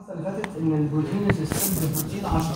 اللي فاتت ان البروتين سيستم بروتين 10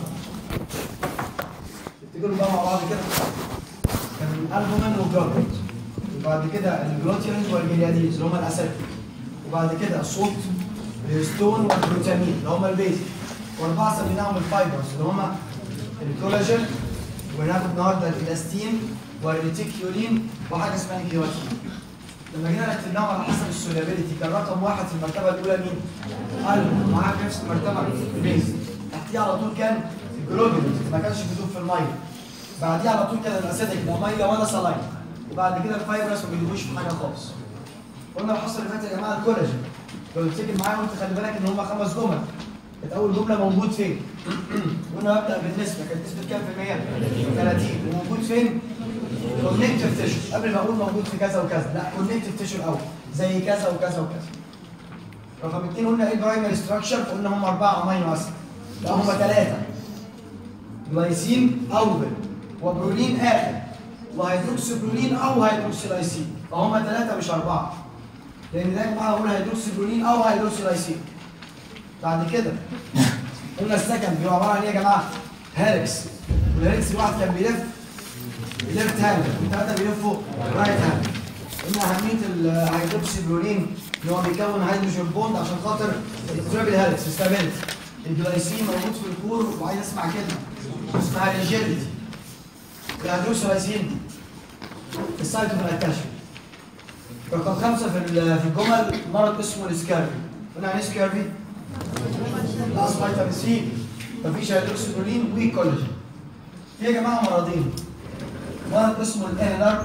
تفتكروا بقى مع بعض كده كان الالبومين والجلوكوز وبعد كده الجلوتينز والجلياديز اللي هم الاسيد وبعد كده الصوت الهستون والبروتامين اللي هم البيز واربعه سميناهم الفايبرز اللي هم الكولاجين وناخد النهارده الالاستين والريتيكيولين وحاجه اسمها الكيواتين لما جينا رتبناهم على حسب السولابيلتي كان رقم واحد في المرتبه الاولى مين؟ قلب معاه في نفس المرتبه البيز تحتيه على طول كان الجلوبولز ما كانش بيدوب في الميه بعديه على طول كان الاسيدك لا ميه ولا صلاين وبعد كده الفايبرس ما بيدوبوش في حاجه خالص قلنا الحصه اللي فاتت يا جماعه الكولاجين لو تفتكر معايا قلت خلي بالك ان هم خمس جمل كانت اول جمله موجود فين؟ قلنا ببدا بالنسبه كانت نسبه كام في المية؟ 30 وموجود فين؟ كونكتيف تيشو قبل ما اقول موجود في كذا وكذا لا كونكتيف تيشو الاول زي كذا وكذا وكذا رقم اثنين قلنا ايه برايمري ستراكشر قلنا هم اربعه امينو اسيد لا هم ثلاثه جلايسين اول وبرولين اخر وهيدروكسي برولين او هيدروكسي لايسين فهم ثلاثه مش اربعه لان ده يا جماعه هقول هيدروكسي برولين او هيدروكسي لايسين بعد كده قلنا السكند بيبقى عباره عن ايه يا جماعه؟ هيركس والهيركس الواحد كان بيلف ليفت هاند والثلاثه بيلفوا رايت هاند قلنا اهميه الهيدروكسي برولين ان هو بيكون هيدروجين بوند عشان خاطر الترابل هيركس ستابيلتي الجلايسين موجود في الكور وعايز اسمع كلمه اسمها ريجيديتي الهيدروكسي لايسين السايتوبلاكتاشن رقم خمسه في في الجمل مرض اسمه السكارفي قلنا يعني ايه سكارفي؟ نقص فيتامين سي مفيش هيدروكسي برولين وكولاجين في يا جماعه مرضين مرض اسمه الانر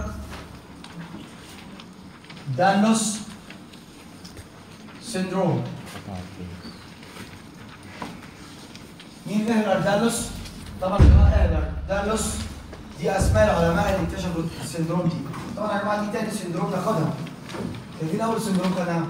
دانوس سيندروم مين اهلر دانوس؟ طبعا يا جماعه اهلر دانوس دي اسماء العلماء اللي اكتشفوا السندروم دي طبعا يا جماعه دي تاني سندروم ناخدها كان اول سندروم كان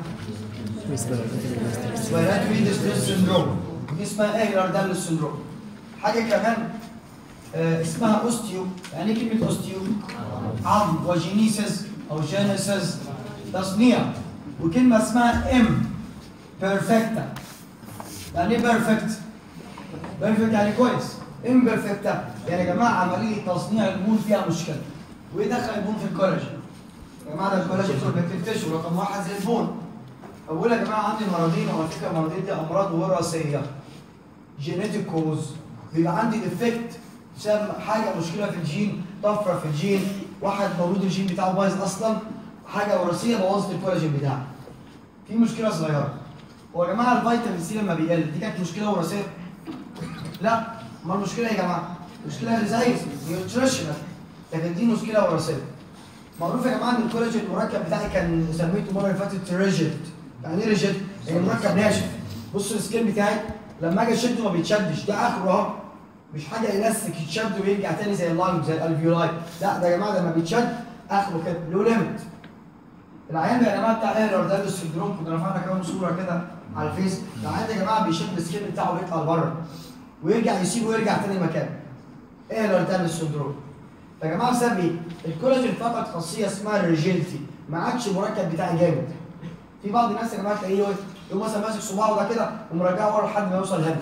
سبيراتوري ديستريس سندروم دي اسمها اهلر دانوس سندروم حاجه كمان آه اسمها اوستيو يعني ايه كلمه اوستيو؟ عظم وجينيسيس او جينيسيس تصنيع وكلمه اسمها ام بيرفكتا يعني ايه بيرفكت؟ بيرفكت يعني كويس امبرفكتا يعني يا جماعه عمليه تصنيع البون فيها مشكله وايه دخل البون في الكولاجين؟ يا جماعه ده الكولاجين كونكتيف تيشو رقم واحد زي البون بقول يا جماعه عندي مرضين وعلى فكره المرضين دي امراض وراثيه جينيتيك كوز بيبقى عندي ديفكت بسبب حاجه مشكله في الجين طفره في الجين واحد مولود الجين بتاعه بايظ اصلا حاجه وراثيه بوظت الكولاجين بتاعه في مشكله صغيره هو يا جماعه الفيتامين سي لما بيقل دي كانت مشكله وراثيه لا ما المشكله يا جماعه مشكله غذائيه نيوتريشنال لكن دي مشكله وراثيه معروف يا جماعه ان الكولاجين المركب بتاعي كان سميته المره اللي فاتت ريجيد يعني ايه ريجيد؟ يعني مركب ناشف بص السكين بتاعي لما اجي اشده ما بيتشدش ده اخره اهو مش حاجه الاستيك يتشد ويرجع تاني زي اللايم زي الالفيولاي لا ده يا جماعه لما بيتشد اخره كده له ليميت العيان ده يا جماعه بتاع ايرور ده السندروم كنا رفعنا كمان صوره كده على الفيس العيان ده يا جماعه بيشد السكين بتاعه ويطلع لبره ويرجع يسيبه ويرجع تاني مكانه ايرور ده السندروم يا جماعه بسبب ايه؟ الكولاجين فقد خاصيه اسمها الريجيلتي ما عادش المركب بتاعي جامد في بعض الناس يا جماعه تلاقيه يقوم مثلا ماسك صباعه ده كده ومرجعه ورا لحد ما يوصل هنا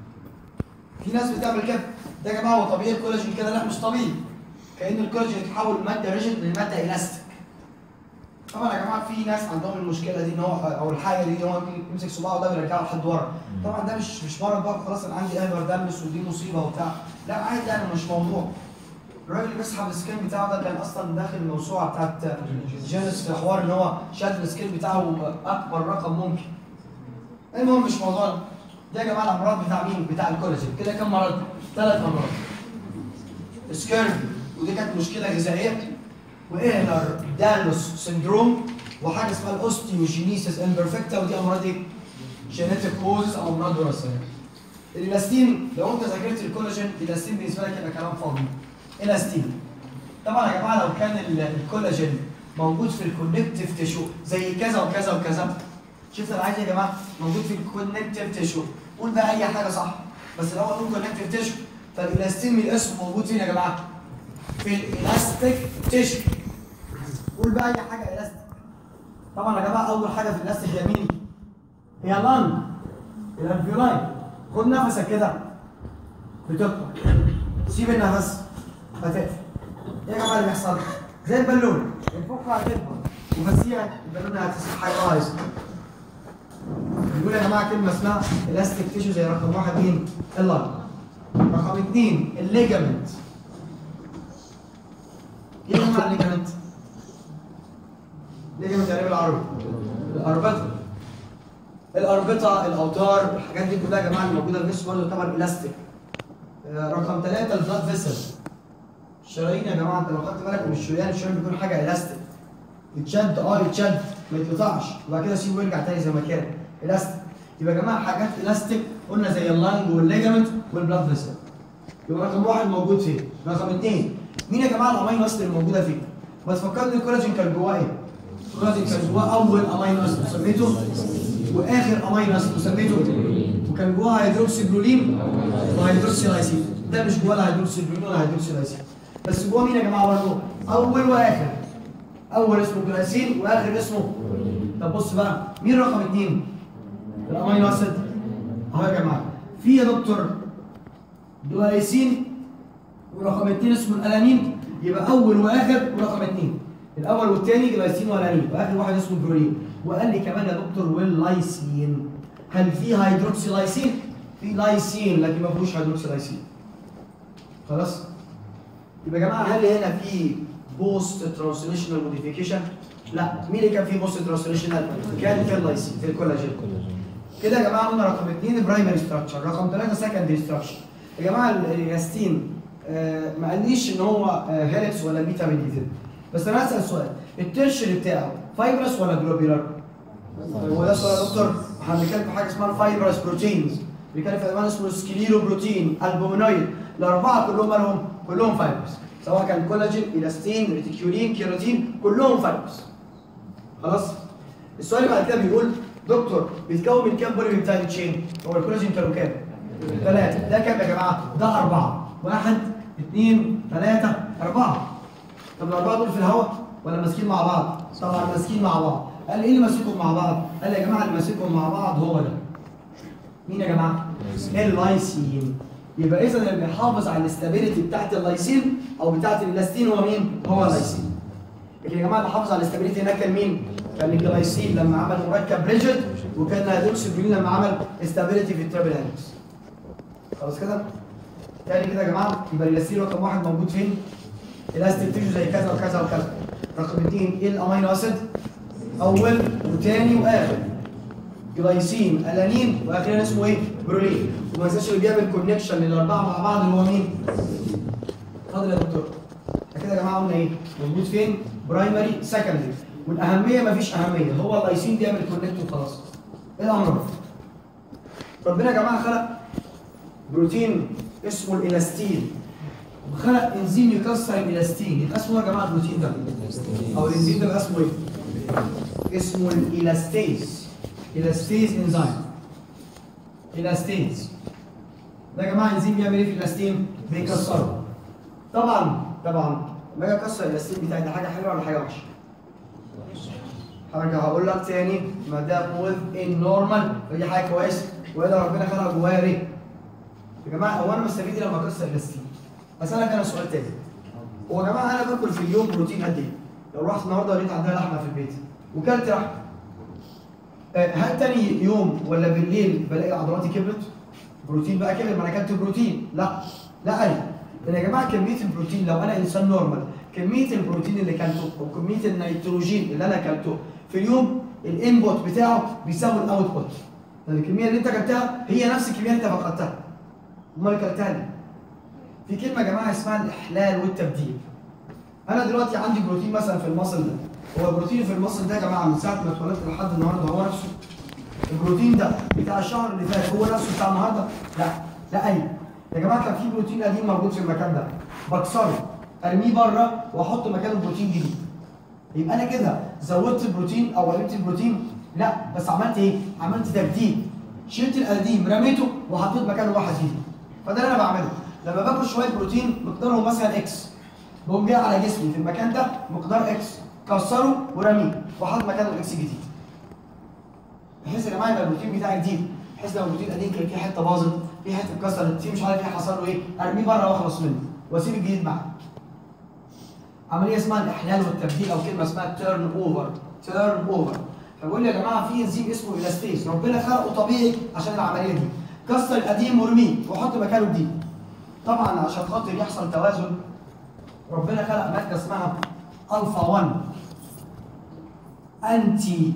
في ناس بتعمل كده ده يا جماعه هو طبيعي الكولاجين كده لا مش طبيعي كان الكولاجين يتحول من ماده ريجيد لماده الاستيك طبعا يا جماعه في ناس عندهم المشكله دي ان هو او الحاجه دي ان هو يمسك صباعه ده ويرجعه لحد ورا طبعا ده مش مش مرض بقى خلاص انا عندي اهلر دمس ودي مصيبه وبتاع لا عادي يعني مش موضوع الراجل اللي بيسحب السكين بتاعه ده كان اصلا داخل الموسوعه بتاعت جينيس في حوار ان هو شد السكين بتاعه اكبر رقم ممكن المهم مش موضوعنا ده يا جماعه الامراض بتاع مين؟ بتاع الكولاجين كده كام مرض؟ ثلاث امراض سكيرفي ودي كانت مشكله غذائيه واهلر دانوس سندروم وحاجه اسمها الاوستيوجينيسيس امبرفكتا ودي امراض ايه؟ جينيتيك كوز او امراض وراثيه. الالاستين لو انت ذاكرت الكولاجين الالاستين بالنسبه لك يبقى كلام فاضي. الاستين طبعا يا جماعه لو كان الكولاجين موجود في الكونكتيف تيشو زي كذا وكذا وكذا شفت انا عايز يا جماعه موجود في الكونكتيف تيشو قول بقى اي حاجه صح بس لو اقول كونكتيف تيشو فالالاستين من الاسم موجود فين يا جماعه؟ في الالاستيك تيشو قول بقى اي حاجه الاستيك طبعا يا جماعه اول حاجه في الالاستيك هي مين؟ هي لان الالفيولاي خد نفسك كده بتكبر سيب النفس هتقفل ايه يا جماعه اللي بيحصل؟ زي البالون الفقره هتكبر وفسيها البالونه هتتحيز بيقول يا جماعه كلمه اسمها الاستيك تيشو زي رقم واحد مين؟ اللنج رقم اثنين الليجامنت ايه يا جماعه الليجامنت؟ ليجامنت يعني ايه بالعربي؟ الاربطه الاربطه الاوتار الحاجات دي كلها يا جماعه اللي موجوده في الجسم برضه تعتبر الاستيك آه، رقم ثلاثه البلاد فيسل الشرايين يا جماعه انت لو خدت بالك من الشريان الشريان بيكون حاجه الاستيك يتشد اه يتشد ما يتقطعش وبعد كده سيبه يرجع تاني زي ما كان الاستيك يبقى يا جماعه حاجات الاستيك قلنا زي اللانج والليجامنت والبلاد فيسل يبقى رقم واحد موجود فين؟ رقم اثنين مين يا جماعه الامينو اسيد اللي موجوده فين؟ ما تفكرني الكولاجين كان جواه ايه؟ الكولاجين كان جواه اول امينو اسيد سميته واخر امينو اسيد سميته وكان جواه هيدروكسيجلولين وهيدروكسيلايسين ده مش جواه لا هيدروكسيجلولين ولا هيدروكسيلايسين بس جواه مين يا جماعه برضه؟ اول واخر اول اسمه جلايسين واخر اسمه طب بص بقى مين رقم اثنين؟ الامينو اسيد اهو يا جماعه في يا دكتور جلايسين ورقم اثنين اسمه الالانين يبقى اول واخر ورقم اثنين الاول والثاني جلايسين والانين واخر واحد اسمه جلولين وقال لي كمان يا دكتور واللايسين هل في هيدروكسي لايسين؟ في لايسين لكن ما فيهوش هيدروكسي لايسين خلاص؟ يبقى يا جماعه هل هنا في بوست ترانسليشنال موديفيكيشن؟ لا مين اللي كان فيه بوست ترانسليشنال؟ كان في اللايسين في الكولاجين كده يا جماعه قلنا رقم اثنين برايمري ستراكشر رقم ثلاثه سكندري ستراكشر يا جماعه الياستين آه ما قاليش ان هو آه هيلكس ولا بيتا ميديتد بس انا هسال سؤال الترشري بتاعه فايبرس ولا جلوبيولار؟ هو ده سؤال يا دكتور احنا بنتكلم في حاجه اسمها الفايبرس بروتينز بنتكلم في عنوان اسمه سكليرو بروتين البومينويد الاربعه كلهم مالهم كلهم فايبرس سواء كان كولاجين الاستين ريتيكيولين كيراتين كلهم فايبرس خلاص السؤال اللي بعد كده بيقول دكتور بيتكون من كام بولي بتاع تشين هو الكولاجين كانوا كام ثلاثه ده كام يا جماعه ده اربعه واحد اثنين ثلاثه اربعه طب الاربعه دول في الهواء ولا ماسكين مع بعض طبعا ماسكين مع بعض قال لي ايه اللي ماسكهم مع بعض قال لي يا جماعه اللي ماسكهم مع بعض هو ده مين يا جماعه اللايسين يبقى اذا اللي بيحافظ على الاستابيليتي بتاعت اللايسين او بتاعت الالاستين هو مين هو اللايسين لكن يا جماعه اللي حافظ على الاستابيليتي هناك كان مين كان الجلايسين لما عمل مركب ريجيد وكان هيدروكسيبرين لما عمل استابيليتي في الترابل هيلكس خلاص كده تاني كده يا جماعه يبقى اللايسين رقم واحد موجود فين الاستيك تيشو زي كذا وكذا وكذا رقم اثنين ايه الامينو اسيد اول وثاني واخر جلايسين الانين واخيرا اسمه ايه برولين وما تنساش اللي بيعمل كونكشن للاربعه مع بعض اللي هو مين اتفضل يا دكتور إحنا كده يا جماعه قلنا ايه موجود فين برايمري سكندري والاهميه مفيش اهميه هو اللايسين بيعمل كونكت وخلاص ايه الامر ربنا يا جماعه خلق بروتين اسمه الالاستين وخلق انزيم يكسر الالاستين يبقى اسمه إيه يا جماعه البروتين ده او الانزيم ده بقى اسمه ايه اسمه الالاستيز الاستيز انزيم الاستيز ده يا جماعه انزيم بيعمل ايه في الاستين بيكسره طبعا طبعا لما اجي اكسر الاستين بتاعي ده حاجه حلوه ولا حاجه وحشه هرجع هقول لك تاني ما دام وذ ان نورمال فدي حاجه كويسه والا ربنا خلق جوايا ليه؟ يا جماعه هو انا مستفيد إيه لما اكسر الاستين اسالك انا سؤال تاني هو يا جماعه انا باكل في اليوم بروتين قد ايه؟ لو رحت النهارده لقيت عندها لحمه في البيت وكلت لحمه آه، هل تاني يوم ولا بالليل بلاقي عضلاتي كبرت؟ بروتين بقى كبر ما انا اكلت بروتين لا لا ايوه لان يا جماعه كميه البروتين لو انا انسان نورمال كميه البروتين اللي كلته وكميه النيتروجين اللي انا كلته في اليوم الانبوت بتاعه بيساوي الاوتبوت لان الكميه اللي انت كلتها هي نفس الكميه اللي انت فقدتها امال كلتها ليه؟ في كلمه يا جماعه اسمها الاحلال والتبديل انا دلوقتي عندي بروتين مثلا في المصل ده هو البروتين في المصل ده يا جماعه من ساعه ما اتولدت لحد النهارده هو نفسه البروتين ده بتاع الشهر اللي فات هو نفسه بتاع النهارده لا لا ايوه يا جماعه كان في بروتين قديم موجود في المكان ده بكسره ارميه بره واحط مكانه بروتين جديد يبقى انا كده زودت البروتين او قللت البروتين لا بس عملت ايه عملت تجديد شلت القديم رميته وحطيت مكانه واحد جديد فده اللي انا بعمله لما باكل شويه بروتين مقدارهم مثلا اكس بقوم جاي على جسمي في المكان ده مقدار اكس كسره ورميه وحط مكانه الاكس جديد بحيث يا جماعه يبقى البروتين بتاعي جديد بحيث لو البروتين قديم كان في حته باظت في حته اتكسرت في مش عارف ايه حصل له ايه ارميه بره واخلص منه واسيب الجديد معاه عمليه اسمها الاحلال والتبديل او كلمه اسمها تيرن اوفر تيرن اوفر فبقول لي يا جماعه في انزيم اسمه الاستيز ربنا خلقه طبيعي عشان العمليه دي كسر القديم وارميه وحط مكانه جديد طبعا عشان خاطر يحصل توازن ربنا خلق ماده اسمها الفا 1 انتي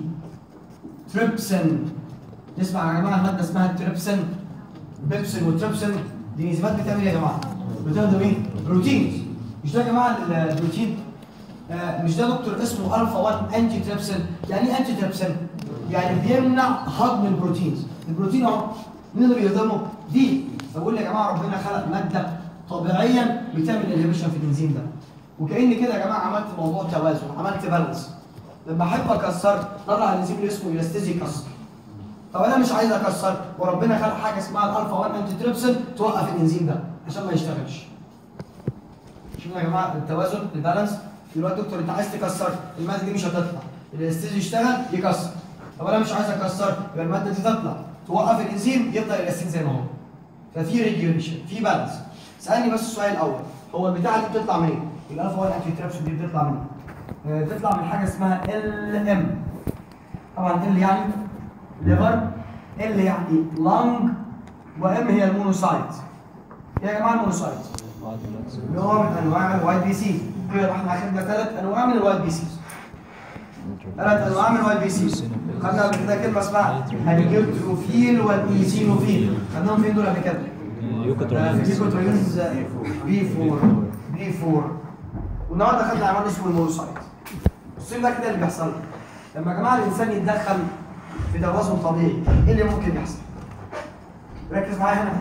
تريبسين نسمع يا جماعه الماده اسمها التريبسين بيبسين والتريبسين دي انزيمات بتعمل ايه يا جماعه؟ بتعمل ايه؟ بروتينز مش ده يا جماعه البروتين آه مش ده دكتور اسمه الفا 1 انتي تريبسين يعني ايه انتي تريبسين؟ يعني بيمنع هضم البروتينز البروتين اهو مين اللي بيهضمه؟ دي بقول يا جماعه ربنا خلق ماده طبيعيا بتعمل انهبيشن في الانزيم ده وكأن كده يا جماعه عملت موضوع توازن عملت بالانس لما احب اكسر طلع الانزيم اللي اسمه يلاستيزي يكسر طب انا مش عايز اكسر وربنا خلق حاجه اسمها الالفا 1 انتي تريبسين توقف الانزيم ده عشان ما يشتغلش شوفوا يا جماعه التوازن البالانس دلوقتي دكتور انت عايز تكسر الماده دي مش هتطلع الاستيز يشتغل يكسر طب انا مش عايز اكسر يبقى الماده دي تطلع توقف الانزيم يفضل الاستين زي ما هو ففي ريجيوليشن في بالانس سالني بس السؤال الاول هو البتاعه دي بتطلع منين؟ الالفا 1 انتي تريبسين دي بتطلع منين؟ آه، بتطلع من حاجه اسمها ال ام طبعا ال يعني ليفر ال يعني لانج وام هي المونوسايت ايه يا جماعه المونوسايت؟ نوع من انواع الواي بي سي كده احنا اخدنا ثلاث انواع من الواي بي سي ثلاث انواع من الواي بي سي خدنا قبل كده كلمه اسمها النيوتروفيل والايزينوفيل خدناهم فين دول قبل كده؟ ليكوترينز بي 4 بي 4 والنهارده خدنا عنوان اسمه المونوسايت بصوا ده كده اللي بيحصل لما يا جماعه الانسان يتدخل في توازن طبيعي ايه اللي ممكن يحصل؟ ركز معايا هنا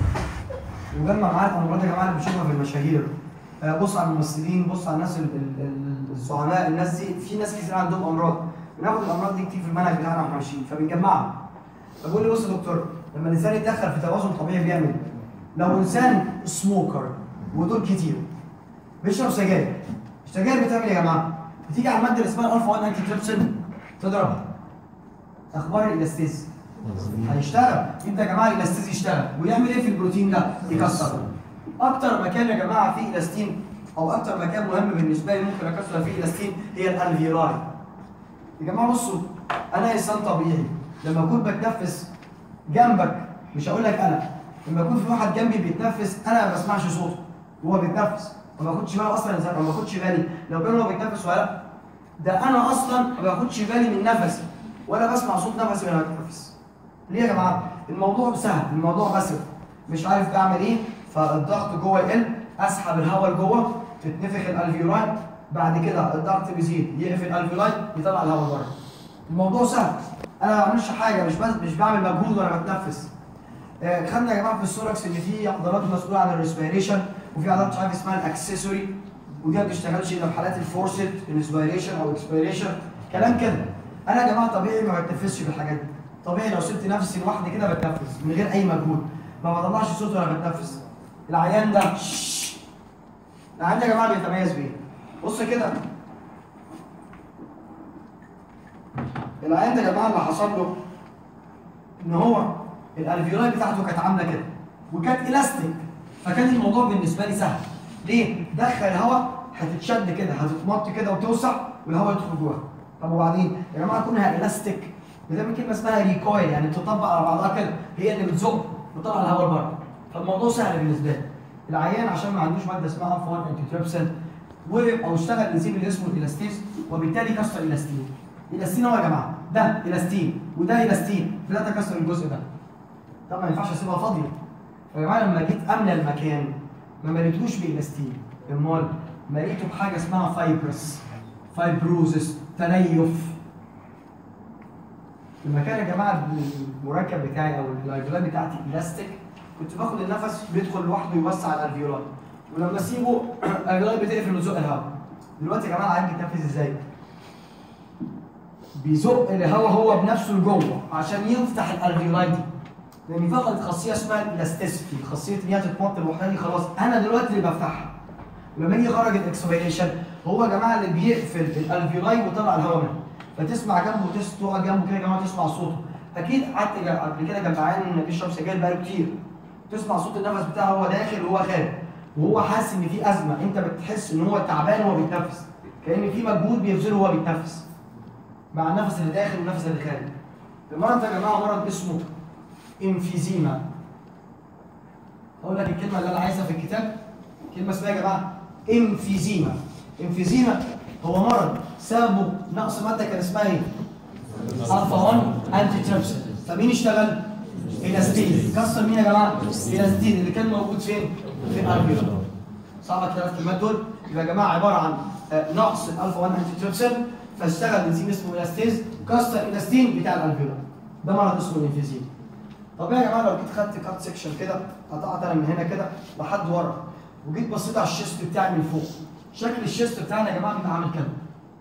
وجمع معايا الامراض يا جماعه اللي بنشوفها في المشاهير آه، بص على الممثلين بص على الناس ال- ال- ال- الزعماء الناس دي في ناس كتير عندهم امراض بناخد الامراض دي كتير في المنهج بتاعنا واحنا ماشيين فبنجمعها فبقول لي بص يا دكتور لما الانسان يتدخل في توازن طبيعي بيعمل إيه؟ لو انسان سموكر ودول كتير بيشرب سجاير السجاير بتعمل ايه يا جماعه؟ بتيجي على الماده اللي اسمها الفا 1 انتي تريبسين تضربها اخبار الالاستيز هيشتغل انت يا جماعه الالاستيز يشتغل ويعمل ايه في البروتين ده؟ يكسره اكتر مكان يا جماعه فيه الاستين او اكتر مكان مهم بالنسبه لي ممكن اكسر فيه الاستين هي الالفيولاي يا جماعه بصوا انا انسان طبيعي لما اكون بتنفس جنبك مش هقول لك انا لما يكون في واحد جنبي بيتنفس انا ما بسمعش صوته وهو بيتنفس ما باخدش بالي اصلا الانسان ما باخدش بالي لو كان هو بيتنفس ولا لا ده انا اصلا ما باخدش بالي من نفسي ولا بسمع صوت نفسي وانا بتنفس ليه يا جماعه الموضوع سهل الموضوع بسيط مش عارف بعمل ايه فالضغط جوه يقل اسحب الهواء لجوه تتنفخ الالفيولاي بعد كده الضغط بيزيد يقفل الالفيولاي يطلع الهواء بره الموضوع سهل انا ما بعملش حاجه مش بس مش بعمل مجهود وانا بتنفس آه، خدنا يا جماعه في السوركس ان في عضلات مسؤوله عن الريسبيريشن وفي عضلات مش عارف اسمها الاكسسوري ودي ما بتشتغلش الا في حالات الفورسد انسبيريشن او اكسبيريشن كلام كده انا يا جماعه طبيعي ما بتنفسش بالحاجات دي طبيعي لو سبت نفسي لوحدي كده بتنفس من غير اي مجهود ما بطلعش صوت وانا بتنفس العيان ده العيان ده يا جماعه بيتميز بايه؟ بص كده العيان ده يا جماعه اللي حصل له ان هو الالفيولاي بتاعته كانت عامله كده وكانت الاستيك فكان الموضوع بالنسبه لي سهل ليه؟ دخل هواء هتتشد كده هتتمط كده وتوسع والهواء يدخل جواها طب وبعدين يا جماعه كونها الاستيك بتعمل كلمه اسمها ريكويل يعني بتطبق على بعضها كده هي اللي بتزق وتطلع الهواء بره فالموضوع سهل بالنسبه لي العيان عشان ما عندوش ماده اسمها الفا 1 انتي تريبسين وقف او اشتغل انزيم اللي اسمه الاستيز وبالتالي كسر الاستين الاستين هو يا جماعه ده الاستين وده الاستين فده تكسر الجزء ده طب ما ينفعش اسيبها فاضيه يا جماعه لما جيت املى المكان ما مليتهوش بالاستين امال مليته بحاجه اسمها فايبرس فايبروزس تليف المكان يا جماعه المركب بتاعي او الالفيولاي بتاعتي الاستيك كنت باخد النفس بيدخل لوحده يوسع الالفيولاي ولما اسيبه الالفيولاي بتقفل وتزق الهواء دلوقتي يا جماعه العيان بيتنفس ازاي؟ بيزق الهواء هو بنفسه لجوه عشان يفتح الالفيولاي دي لان فقدت خاصيه اسمها الاستيسيتي خاصيه ان هي تتمط لوحدها دي خلاص انا دلوقتي اللي بفتحها ولما يجي يخرج الاكسبيريشن هو يا جماعه اللي بيقفل الالفيولاي ويطلع الهواء منها فتسمع جنبه تس تقعد جنبه كده يا جماعه تسمع صوته اكيد قعدت قبل كده جنب عيان بيشرب سجاير بقاله كتير تسمع صوت النفس بتاعه وهو داخل وهو خارج وهو حاسس ان في ازمه انت بتحس ان هو تعبان وهو بيتنفس كان في مجهود بيبذله وهو بيتنفس مع النفس اللي داخل والنفس اللي خارج المرض ده يا جماعه مرض اسمه انفيزيما اقول لك الكلمه اللي انا عايزها في الكتاب كلمه اسمها يا جماعه انفيزيما انفيزيما هو مرض سببه نقص ماده كان اسمها ايه؟ الفا 1 انتي تريبسين فمين اشتغل؟ الاستين كسر مين يا جماعه؟ الاستين اللي كان موجود فين؟ في الالفيولا صعبه الثلاث كلمات دول يبقى يا جماعه عباره عن آه، نقص الالفا 1 انتي تريبسين فاشتغل انزيم اسمه الاستيز كسر الاستين بتاع الالفيولا ده مرض اسمه الانفيزيما طب يا جماعه لو جيت خدت كات سيكشن كده قطعت انا من هنا كده لحد ورا وجيت بصيت على الشيست بتاعي من فوق شكل الشيست بتاعنا يا جماعه بيبقى عامل كده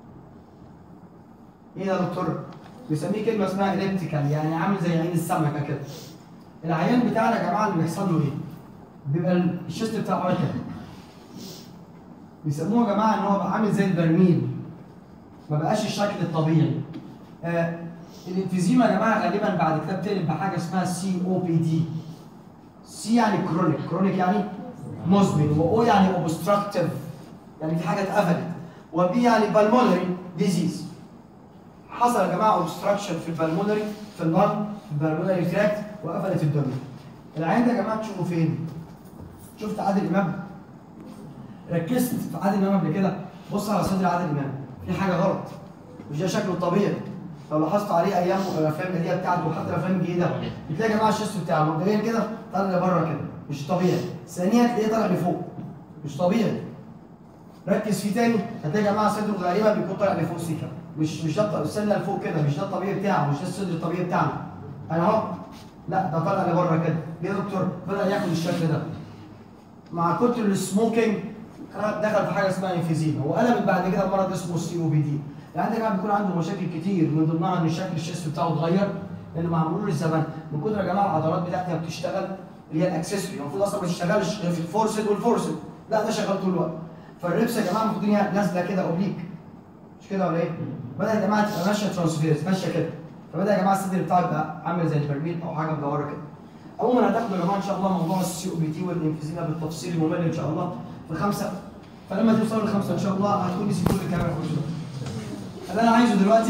ايه يا دكتور؟ بيسميه كلمه اسمها اليبتيكال يعني عامل زي عين السمكه كده العيان بتاعنا يا جماعه اللي بيحصل له ايه؟ بيبقى الشيست بتاعه عامل كده بيسموه يا جماعه ان هو بقى عامل زي البرميل ما بقاش الشكل الطبيعي آه الانفيزيما يا جماعه غالبا بعد كده بتقلب بحاجه اسمها سي او بي دي سي يعني كرونيك كرونيك يعني مزمن واو يعني اوبستراكتيف يعني في حاجه اتقفلت وبي يعني بالمونري ديزيز حصل يا جماعه اوبستراكشن في البالمونري في اللنج في البالمونري تراكت وقفلت الدنيا العين ده يا جماعه تشوفه فين؟ شفت عادل امام؟ ركزت في عادل امام قبل كده بص على صدر عادل امام في حاجه غلط مش ده شكله الطبيعي لو لاحظت عليه ايام الافلام القديمه بتاعته وحتى الافلام الجديده بتلاقي يا جماعه الشيست بتاعه مبدئيا كده طالع لبره كده مش طبيعي ثانيا تلاقيه طالع لفوق مش طبيعي ركز فيه تاني هتلاقي يا جماعه صدره غالبا بيكون طالع لفوق سيكا مش مش ده السنه لفوق كده مش ده الطبيعي بتاعه مش ده الصدر الطبيعي بتاعنا انا اهو لا ده طالع لبره كده ليه يا دكتور بدا ياخد الشكل ده مع كتر السموكينج دخل في حاجه اسمها انفيزيما وقلبت بعد كده مرض اسمه السي او بي دي يعني ده كان بيكون عنده مشاكل كتير من ضمنها ان شكل الشيست بتاعه اتغير لان مع مرور الزمن من كتر يا جماعه العضلات بتاعتها بتشتغل اللي هي الاكسسوري المفروض اصلا ما تشتغلش غير في الفورسد والفورسد لا ده شغال طول الوقت فالريبس يا جماعه المفروض ان هي نازله كده اوبليك مش كده ولا ايه؟ بدا يا جماعه تبقى ماشيه ترانسفيرس ماشيه كده فبدا يا جماعه الصدر بتاعه يبقى عامل زي البرميل او حاجه مدوره كده عموما هتاخدوا يا جماعه ان شاء الله موضوع السي او بي تي والانفيزيما بالتفصيل الممل ان شاء الله في خمسه فلما توصلوا لخمسه ان شاء الله هتكون نسي كل الكلام اللي كله اللي انا عايزه دلوقتي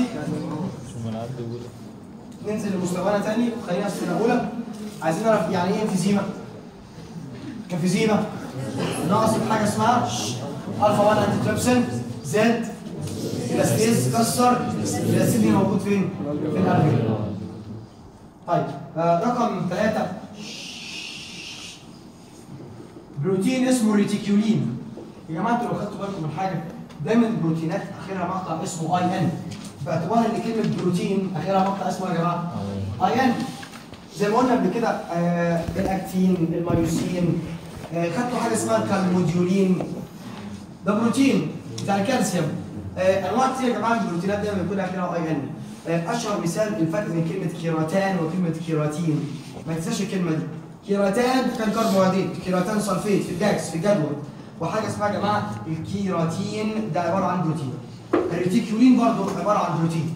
ننزل لمستوانا تاني خلينا في السنه الاولى عايزين نعرف يعني ايه انفيزيما انفيزيما ناقص حاجه اسمها الفا 1 انتي تريبسين زد الاستيز كسر الاستيز اللي موجود فين؟ في الالفيول طيب آه رقم ثلاثة بروتين اسمه ريتيكيولين يا جماعه انتوا لو خدتوا بالكم من حاجه دايما البروتينات اخرها مقطع اسمه اي ان باعتبار ان كلمه بروتين اخرها مقطع اسمه يا جماعه اي ان زي ما قلنا قبل كده آه الاكتين المايوسين آه خدتوا حاجه اسمها الكالموديولين ده بروتين بتاع الكالسيوم آه انواع كتير يا جماعه من البروتينات دايما بيكون اخرها اي ان آه اشهر مثال الفرق بين كلمه كيراتان وكلمه كيراتين ما تنساش الكلمه دي كيراتان كان كربوهيدرات كيراتان سلفيت في الجاكس في الجدول وحاجه اسمها يا جماعه الكيراتين ده عباره عن بروتين الريتيكولين برضه عباره عن بروتين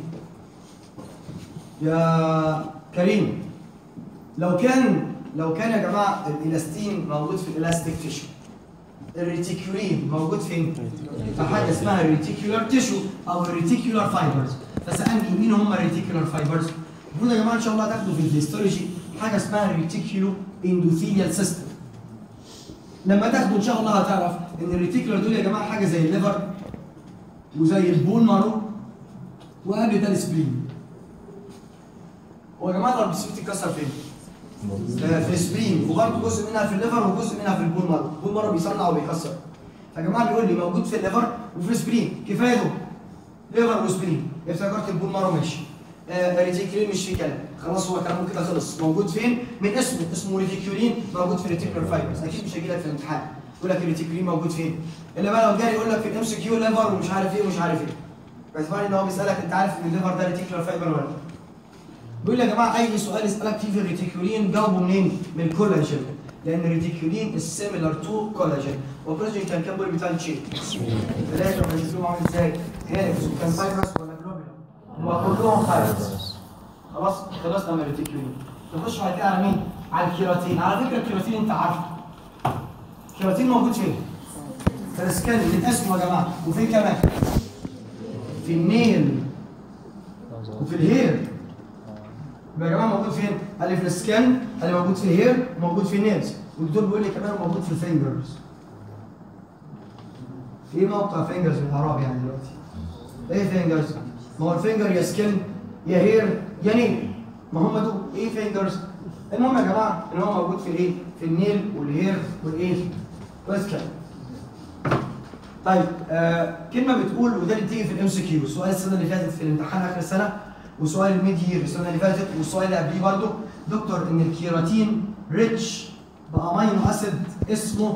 يا كريم لو كان لو كان يا جماعه الالاستين موجود في الالاستيك تيشو الريتيكولين موجود فين؟ في حاجه اسمها الريتيكولار تيشو او الريتيكولار فايبرز فسالني مين هم الريتيكولار فايبرز؟ المفروض يا جماعه ان شاء الله هتاخدوا في الهيستولوجي حاجه اسمها الريتيكولو اندوثيليال سيستم لما تاخدوا ان شاء الله هتعرف ان الريتيكولار دول يا جماعه حاجه زي الليفر وزي البون مارو وقبل ده السبلين هو يا جماعه الاربسيوت اتكسر فين؟ في السبلين وبرضه جزء منها في الليفر وجزء منها في البون مارو البون مارو بيصنع وبيكسر يا جماعه بيقول لي موجود في الليفر وفي السبلين كفايه دول ليفر وسبلين افتكرت البون مارو ماشي آه ريتيكولين مش في كلام خلاص هو كلامه كده خلص موجود فين من اسمه اسمه ريتيكولين موجود في ريتيكولار فايبرز اكيد مش هيجي لك في الامتحان يقول لك الريتيكولين موجود فين الا بقى لو جاي يقول لك في الام سي كيو ليفر ومش عارف ايه ومش عارف ايه باعتبار ان هو بيسالك انت عارف ان الليفر ده ريتيكولار فايبر ولا لا بيقول لي يا جماعه اي سؤال يسالك فيه في الريتيكولين جاوبه منين من الكولاجين لان الريتيكولين از سيميلر تو كولاجين والكولاجين كان كام بولي بتاع تشين ثلاثه ولا عامل ازاي هيلكس وكان فايبرس ولا جلوبيلا هما كلهم فايبرس خلاص خلصنا من الريتيكولين نخش بعد كده على مين؟ على الكيراتين على فكره الكيراتين انت عارفه الكيراتين موجود فين؟ في السكان من اسمه يا جماعه وفين كمان؟ في النيل وفي الهير يبقى يا جماعه موجود فين؟ قال لي في السكان قال لي موجود في الهير موجود في النيلز والدكتور بيقول لي كمان موجود في الفينجرز ايه موقع فينجرز بالعربي يعني دلوقتي؟ ايه فينجرز؟ ما هو الفينجر يا سكن يا هير يا نيل ما هم دول ايه فينجرز؟ المهم يا جماعه ان هو موجود في الايه؟ في النيل والهير والايه؟ والسكن طيب آه كلمه بتقول وده اللي بتيجي في الام سي كيو السؤال السنه اللي فاتت في الامتحان اخر السنه وسؤال الميد يير السنه اللي فاتت والسؤال اللي قبليه برضه دكتور ان الكيراتين ريتش بامينو اسيد اسمه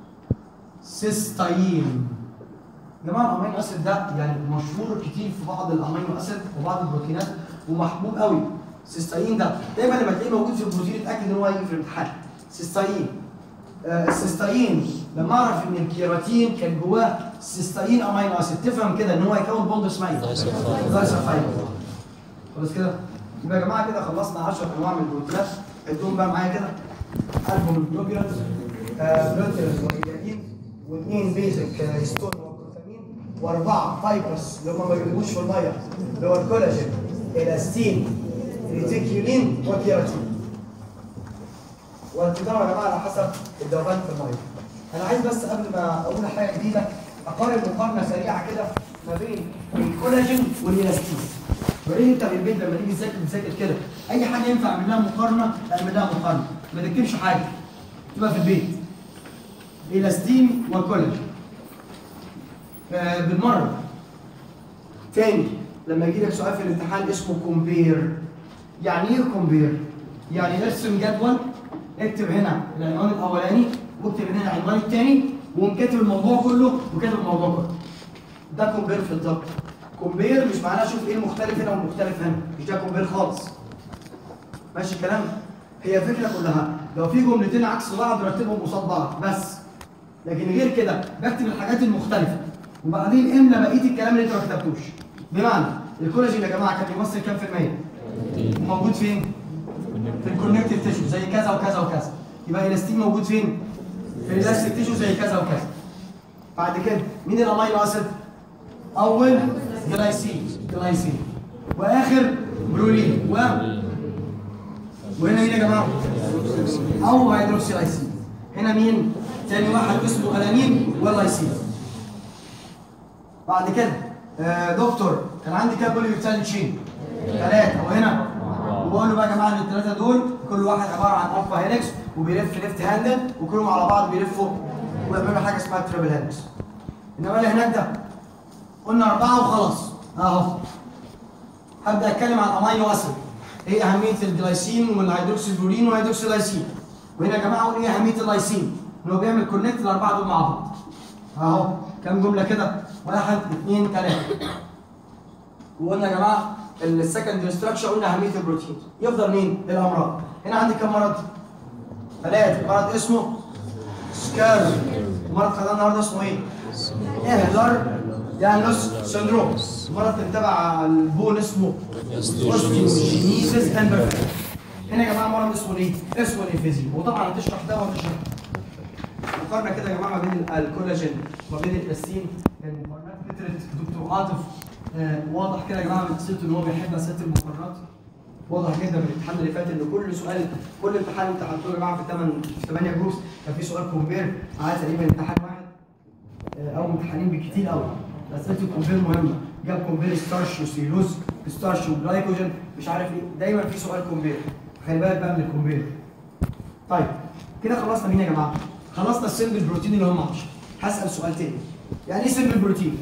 سيستاين يا جماعه الامينو اسيد ده يعني مشهور كتير في بعض الامينو اسيد وبعض البروتينات ومحبوب قوي سيستاين ده دايما لما تلاقيه موجود في البروتين اتاكد ان هو هيجي في الامتحان سيستاين آه السيستاين لما اعرف ان الكيراتين كان جواه سيستاين امينو اسيد تفهم كده ان هو هيكون بوند اسمها ايه؟ دايسلفايد خلاص كده يبقى يا جماعه كده خلصنا 10 انواع من البروتينات عدهم بقى معايا كده البوم جلوبيولز بروتينز وايجابين واثنين بيزك هيستون وجلوتامين واربعه فايبرس اللي هم ما بيجيبوش في الميه اللي هو الكولاجين الاستين ريتيكيولين وكيراتين والانتظام يا جماعه على حسب الذوبان في الميه انا عايز بس قبل ما اقول حاجه جديده اقارن مقارنه سريعه كده ما بين الكولاجين والالاستين وريني انت في البيت لما تيجي تذاكر تذاكر كده اي حاجه ينفع اعمل لها مقارنه اعمل لها مقارنه ما تكتبش حاجه تبقى في البيت الاستين والكولاجين آه بالمره تاني لما يجي لك سؤال في الامتحان اسمه كومبير يعني ايه كومبير؟ يعني ارسم جدول اكتب هنا العنوان الاولاني واكتب هنا العنوان الثاني وقوم كاتب الموضوع كله وكاتب الموضوع كله ده كومبير في الضبط كومبير مش معناه اشوف ايه المختلف هنا والمختلف هنا مش ده كومبير خالص ماشي الكلام هي الفكره كلها لو في جملتين عكس بعض رتبهم قصاد بعض بس لكن غير كده بكتب الحاجات المختلفه وبعدين املى بقيه الكلام اللي انت ما كتبتوش بمعنى الكولاجين يا جماعه كان بيمثل كام في الميه؟ موجود فين؟ في الكونكتيف تيشو زي كذا وكذا وكذا يبقى الاستين موجود فين؟ في الالاستيك تيشو زي كذا وكذا بعد كده مين الامينو اسيد؟ اول جلايسين جلايسين واخر برولين و وهنا مين يا جماعه؟ او هيدروكسيلايسين هنا مين؟ تاني واحد اسمه الانين واللايسين بعد كده آه دكتور كان عندي كام بولي بيبتال تشين؟ ثلاثة وهنا وبقول له بقى يا جماعه ان الثلاثة دول كل واحد عبارة عن الفا هيلكس وبيلف ليفت هاندد وكلهم على بعض بيلفوا ويعملوا حاجة اسمها تريبل هيلكس انما اللي هناك ده قلنا أربعة وخلاص أهو هبدأ أتكلم عن الأمينو أسيد إيه أهمية الجلايسين والهيدروكسيبرولين والهيدروكسيلايسين وهنا يا جماعة قول إيه أهمية اللايسين إن هو بيعمل كونكت الأربعة دول مع بعض أهو كام جملة كده واحد اثنين ثلاثة وقلنا يا جماعة السكندري ستراكشر قلنا أهمية البروتين يفضل مين؟ الأمراض هنا عندي كام مرض؟ ثلاثة مرض اسمه سكار مرض خدناه النهارده اسمه إيه؟ اهلر يانوس سندروم مرض تبع البون اسمه اوستيوجينيسيس امبرفكت هنا يا جماعه مرض اسمه ايه؟ اسمه الانفيزي وطبعا هتشرح ده وهتشرح مقارنه كده يا جماعه ما بين الكولاجين وما بين الاستين المقارنات فكره دكتور عاطف آه واضح كده يا جماعه من قصته ان هو بيحب اسئله المقارنات واضح جدا من الامتحان اللي فات ان كل سؤال كل امتحان امتحنتوه يا جماعه في 8 في 8 جروبس كان في سؤال كومبير على تقريبا امتحان واحد او امتحانين بالكتير قوي اسئله الكومبير مهمه جاب كومبير ستارش وسيلوز ستارش وجلايكوجين مش عارف ايه دايما في سؤال كومبير خلي بالك بقى من الكومبير طيب كده خلصنا مين يا جماعه خلصنا السمبل بروتين اللي هم 10 هسال سؤال تاني يعني ايه سمبل بروتين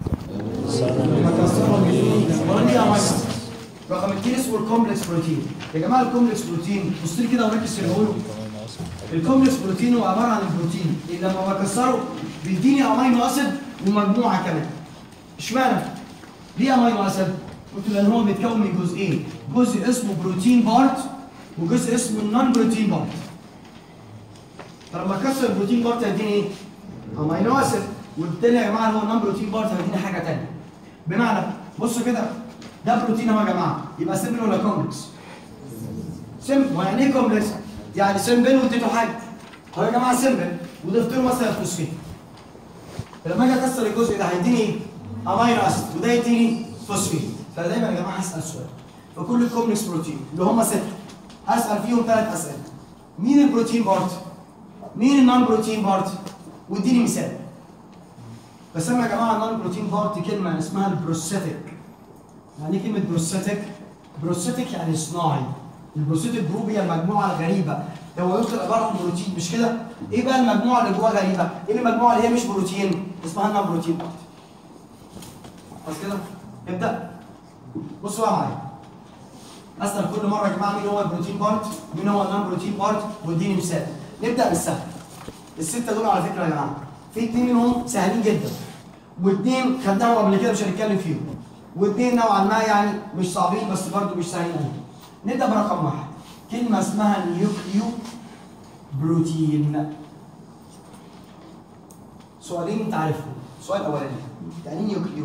رقم اثنين اسمه الكومبلكس بروتين يا جماعه الكومبلكس بروتين بص لي كده وركز في اللي بقوله الكومبلكس بروتين هو عباره عن البروتين اللي لما بكسره بيديني امينو اسيد ومجموعه كمان اشمعنى؟ ليه امينو اسيد؟ قلت لان هو بيتكون من جزئين جزء اسمه بروتين بارت وجزء اسمه نون بروتين بارت فلما اكسر البروتين بارت هيديني ايه؟ امينو اسيد والتاني يا جماعه اللي هو النون بروتين بارت هيديني حاجه ثانيه بمعنى بصوا كده ده بروتين اهو يا جماعه يبقى سيمبل ولا كومبلكس؟ سيمبل ما يعني ايه كومبلكس؟ يعني سيمبل واديته حاجه هو يا جماعه سيمبل وضفت له مثلا فوسفين لما اجي اكسر الجزء ده هيديني ايه؟ امينو اسيد وده يديني فوسفين فدايما يا جماعه هسال سؤال في كل الكومبلكس بروتين اللي هم سته هسال فيهم ثلاث اسئله مين البروتين بارت؟ مين النون بروتين بارت؟ واديني مثال بسمي يا جماعه النون بروتين بارت كلمه اسمها البروستاتيك يعني ايه كلمه بروستاتيك؟ بروستاتيك يعني صناعي البروستاتيك جروب هي المجموعه الغريبه هو يدخل عباره عن بروتين مش كده؟ ايه بقى المجموعه اللي جواها غريبه؟ ايه المجموعه اللي هي مش بروتين؟ اسمها النون بروتين بارت خلاص كده؟ نبدا بصوا بقى معايا اسال كل مره يا جماعه مين هو البروتين بارت؟ مين هو النون بروتين بارت؟ واديني مثال نبدا بالسهل السته دول على فكره يا جماعه في اثنين منهم سهلين جدا واثنين خدناهم قبل كده مش هنتكلم فيهم واثنين نوعا ما يعني مش صعبين بس برضه مش سهلين قوي نبدا برقم واحد كلمه اسمها نيوكليو بروتين سؤالين انت عارفهم السؤال الاولاني يعني ايه نيوكليو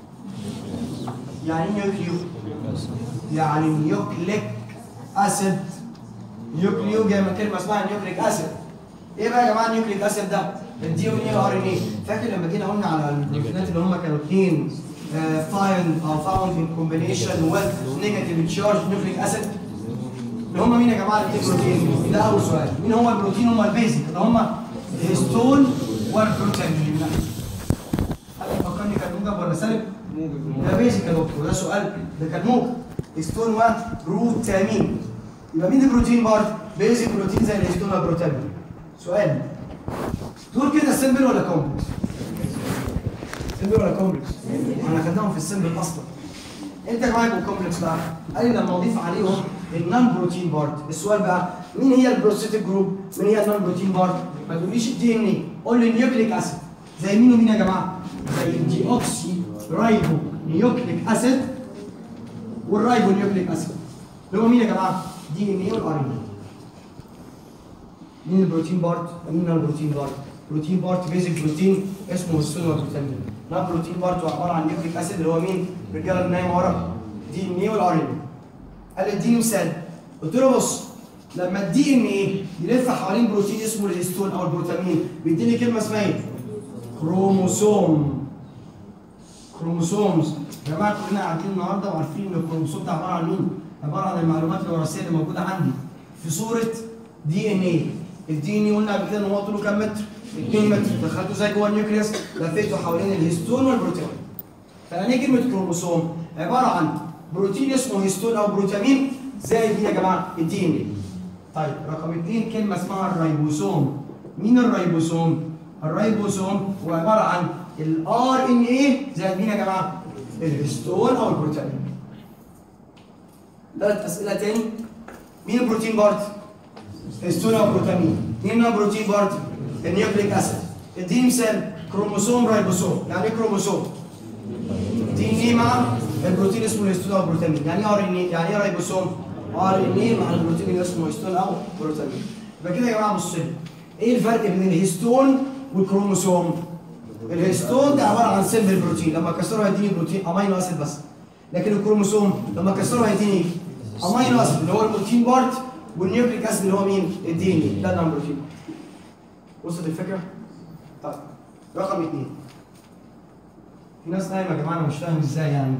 يعني ايه نيوكليو يعني نيوكليك اسيد نيوكليو جاي من كلمه اسمها نيوكليك اسيد ايه بقى يا جماعه النيوكليك اسيد ده الدي ان اي والار ان اي فاكر لما جينا قلنا على البروتينات اللي هم كانوا اثنين فايند او فاوند ان كومبينيشن وذ نيجاتيف تشارج نيوكليك اسيد اللي هم مين يا جماعه الاثنين بروتين ده اول سؤال مين هو البروتين هم البيزك اللي هم الهيستون والبروتين هل فكرني كان موجب ولا سالب؟ ده بيزك يا دكتور ده سؤال ده كان موجب هيستون وبروتامين يبقى مين البروتين بارت؟ بيزك بروتين زي الهيستون والبروتامين سؤال دول كده سيمبل ولا كومبلكس؟ سيمبل ولا كومبلكس؟ احنا خدناهم في السيمبل اصلا انت يا جماعه الكومبلكس بقى قال لي لما اضيف عليهم النون بروتين بارت السؤال بقى مين هي البروستيتيك جروب؟ مين هي النون بروتين بارت؟ ما تقوليش الدي ان اي قول لي نيوكليك اسيد زي مين ومين يا جماعه؟ زي الدي اوكسي رايبو نيوكليك اسيد والرايبو نيوكليك اسيد اللي هو مين يا جماعه؟ دي ان اي والار ان اي مين البروتين بارت ومين البروتين بارت بروتين بارت بيزك بروتين اسمه السولو بروتين نون بروتين بارت هو عباره عن نيوكليك اسيد اللي هو مين الرجاله اللي نايمه ورا دي ان اي والار ان اي قال لي اديني مثال قلت له بص لما الدي ان اي يلف حوالين بروتين اسمه الهيستون او البروتامين بيديني كلمه اسمها ايه كروموسوم كروموسومز يا جماعه كلنا قاعدين النهارده وعارفين ان الكروموسوم ده عباره عن مين عباره عن المعلومات الوراثيه اللي موجوده عندي في صوره دي ان اي الدي ان اي قلنا قبل كده ان هو طوله كام متر 2 متر دخلته زي جوه النيوكليوس لفيته حوالين الهيستون والبروتين فيعني ايه كلمه كروموسوم عباره عن بروتين اسمه هيستون او بروتامين زي دي يا جماعه الدي ان اي طيب رقم اثنين كلمه اسمها الريبوسوم مين الريبوسوم الريبوسوم هو عباره عن الار ان اي زي مين يا جماعه الهيستون او البروتامين ثلاث اسئله تاني مين البروتين بارت هيستون او بروتامين مين هو البروتين بارت النيوكليك اسيد اديني مثال كروموسوم ريبوسوم يعني ايه كروموسوم دي ان اي مع البروتين اسمه الهيستون او بروتامين يعني ايه ار ان اي يعني ايه ريبوسوم ار ان اي مع البروتين اللي اسمه هيستون او بروتامين يبقى كده يا جماعه بصوا لي ايه الفرق بين الهيستون والكروموسوم الهيستون ده عباره عن سيمبل بروتين لما كسره هيديني بروتين امينو اسيد بس لكن الكروموسوم لما كسره هيديني امينو اسيد اللي هو البروتين بارت والنيوكليك اسيد اللي هو مين الدي ان اي ده النون بروتين وصلت الفكره طيب رقم اثنين في ناس نايمه يا جماعه انا مش فاهم ازاي يعني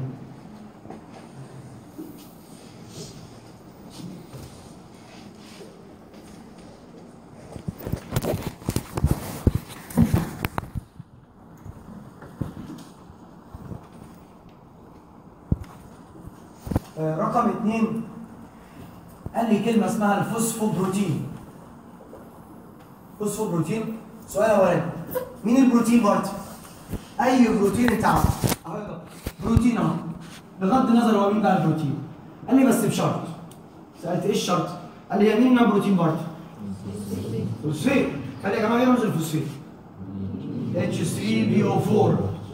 آه، رقم اثنين قال لي كلمه اسمها الفوسفوبروتين فوسفوبروتين سؤال اولاني مين البروتين بارت؟ اي بروتين انت عارفه اهو يا بابا. بروتين اهو بغض النظر هو مين بقى البروتين قال لي بس بشرط سالت ايه الشرط؟ قال لي هي مين نوع بروتين بارت؟ فوسفيت قال لي يا جماعه ايه رمز الفوسفيت؟ H3PO4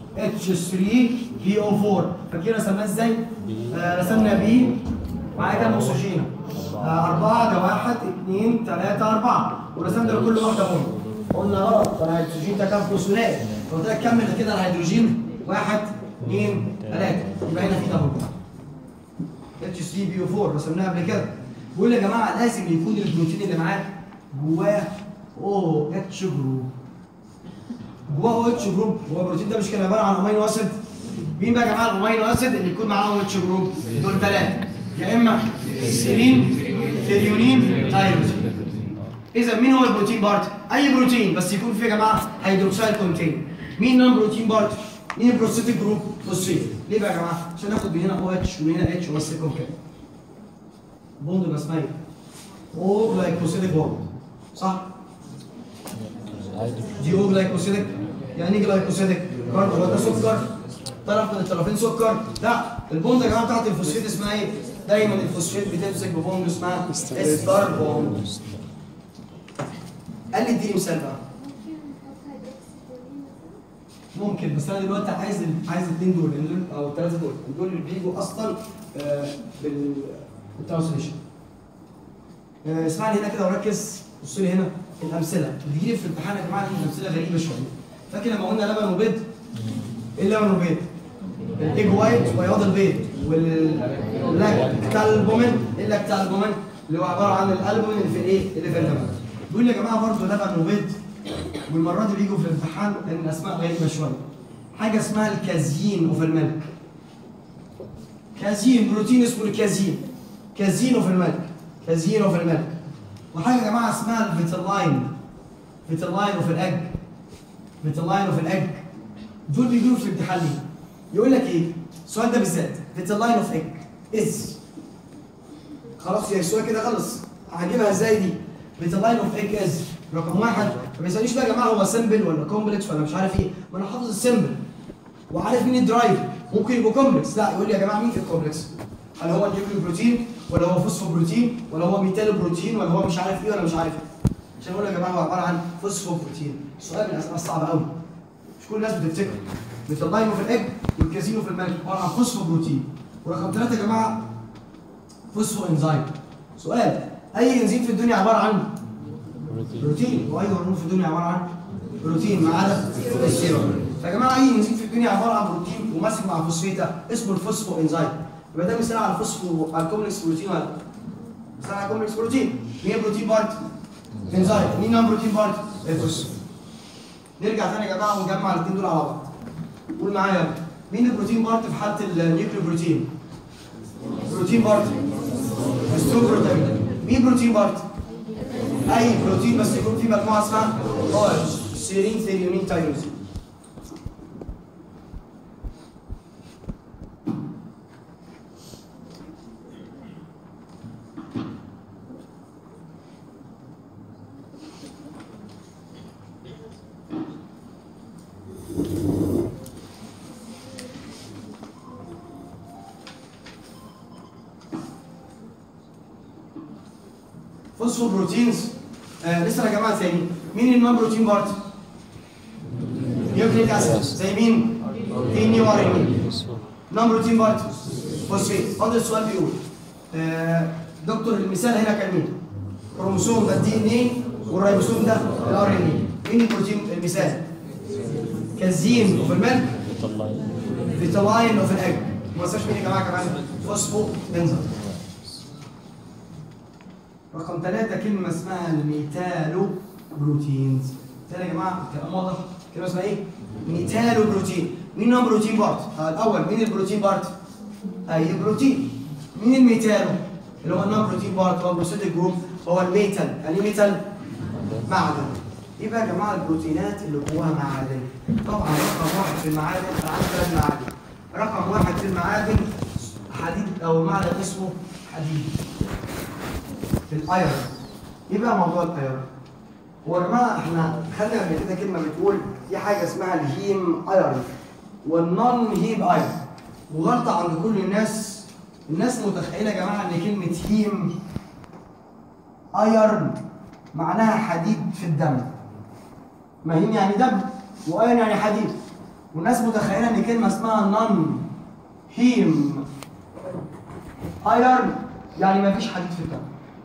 H3PO4 فاكرين رسمناه ازاي؟ آه رسمنا بيه معايا كام اكسجين؟ آه أربعة ده واحد اثنين ثلاثة أربعة ورسمنا لكل واحدة بوند قلنا غلط ده الهيدروجين ده كام فوسفونات قلت لك كمل كده الهيدروجين واحد اثنين ثلاثة يبقى هنا في دبل بوند اتش 3 بي او 4 رسمناها قبل كده بيقول يا جماعه لازم يكون البروتين اللي معاه جواه او اتش جروب جواه او اتش جروب هو البروتين ده مش كان عباره عن امينو اسيد مين بقى يا جماعه الامينو اسيد اللي يكون معاه او اتش جروب دول ثلاثه يا اما سيرين ثيريونين تايروزين اذا مين هو البروتين بارت اي بروتين بس يكون فيه يا جماعه هيدروكسيل كونتين مين نون بروتين بارت مين البروستيتيك جروب فوسفيت ليه بقى يا جماعه عشان ناخد من هنا او اتش ومن هنا اتش وامسكهم كده بوند يبقى اسمها ايه او جلايكوسيديك بوند صح دي او جلايكوسيديك يعني ايه جلايكوسيديك كارب هو ده سكر طرف من الطرفين سكر لا البوند يا جماعه بتاعت الفوسفيت اسمها ايه دايما الفوسفيت بتمسك ببوند اسمها استار بوند قال لي اديني مثال بقى ممكن بس انا دلوقتي عايز ال- عايز الاثنين دول لأن دول او الثلاثه دول دول اللي بيجوا اصلا آه، بال بالترانسليشن آه، اسمعني هنا كده وركز بص لي هنا الامثله بتجي لي في الامتحان يا جماعه الامثله غريبه شويه فاكر لما قلنا لبن وبيض ايه اللبن وبيض؟ الايج وايت بياض البيض واللاكتالبومين ايه اللاكتالبومين اللي هو عباره عن الالبومين اللي في الايه؟ اللي في اللبن بيقول لي يا جماعه برضه لبن وبيض والمره دي بيجوا في الامتحان لان الاسماء غريبه شويه حاجه اسمها الكازين وفي الملك كازين بروتين اسمه الكازين كازينو في الملك كازينو في الملك وحاجه يا جماعه اسمها الفيتلاين فيتلاين وفي الاج فيتلاين وفي الاج دول بيجوا في الامتحان ليه؟ يقول لك ايه؟ السؤال ده بالذات فيتلاين اوف ايج از خلاص يا السؤال كده خلص هجيبها ازاي دي؟ فيتلاين اوف ايج از رقم واحد ما بيسالنيش بقى يا جماعه هو سمبل ولا كومبلكس ولا مش عارف ايه ما انا حافظ السمبل وعارف مين الدرايف ممكن يبقى كومبلكس لا يقول لي يا جماعه مين في الكومبلكس هل هو النيوكليو بروتين ولا هو فوسفو بروتين ولا هو ميتالو بروتين ولا هو مش عارف ايه ولا مش عارف ايه عشان اقول يا جماعه هو عباره عن فوسفو بروتين سؤال من الاسئله الصعبه قوي مش كل الناس بتفتكر بيطلعينه في الاج والكازينو في الملك عباره عن فوسفو بروتين ورقم ثلاثه يا جماعه فوسفو انزيم سؤال اي انزيم في الدنيا عباره عن بروتين واي هرمون في الدنيا عباره عن بروتين ما عدا السيروم فيا جماعه اي انزيم في الدنيا عباره عن بروتين وماسك مع فوسفيتا اسمه الفوسفو انزيم يبقى ده مثال على الفوسفو على الكومبلكس بروتين ولا لا؟ مثال على الكومبلكس بروتين مين بروتين بارت؟ انزيم مين نون بروتين بارت؟ الفوسفو نرجع تاني يا جماعه ونجمع الاثنين دول على بعض قول معايا يلا. مين البروتين بارت في حاله النيوكليو بروتين؟ بروتين بارت بروتين مين بروتين بارت؟ اي بروتين بس يكون فيه مجموعه اسمها OH سيرين ثيريونين تايروزين فوسفو بروتينز آه لسه يا جماعه تاني مين النون بروتين بارت؟ نيوكليك اسيد زي مين؟ دي نيو ار ان نون بروتين بارت فوسفيت فاضل السؤال بيقول آه دكتور المثال هنا كان مين؟ كروموسوم ده الدي ان ايه والريبوسوم ده الار ان ايه مين البروتين المثال؟ كازين وفي الملك فيتالاين وفي الاج ما تنساش مين يا جماعه كمان فوسفو بنزل رقم ثلاثة كلمة اسمها الميتالو بروتينز تاني يا جماعة الكلام واضح كلمة اسمها ايه؟ ميتالو بروتين مين هو بروتين بارت؟ آه الأول مين البروتين بارت؟ أي بروتين مين الميتالو؟ اللي هو النون بروتين بارت هو البروسيتيك جروب هو الميتال يعني ايه ميتال؟ معدن ايه بقى يا جماعة البروتينات اللي جواها معادن؟ طبعا رقم واحد في المعادن أنا عندي ثلاث معادن رقم واحد في المعادن حديد أو معدن اسمه حديد الايرون ايه بقى موضوع الايرون هو يا جماعه احنا خدنا قبل كده كلمه بتقول في حاجه اسمها الهيم ايرون والنون هيم ايرون وغلطه عند كل الناس الناس متخيله يا جماعه ان كلمه هيم ايرون معناها حديد في الدم ما هيم يعني دم وايرون يعني حديد والناس متخيله ان كلمه اسمها نون هيم ايرون يعني ما فيش حديد في الدم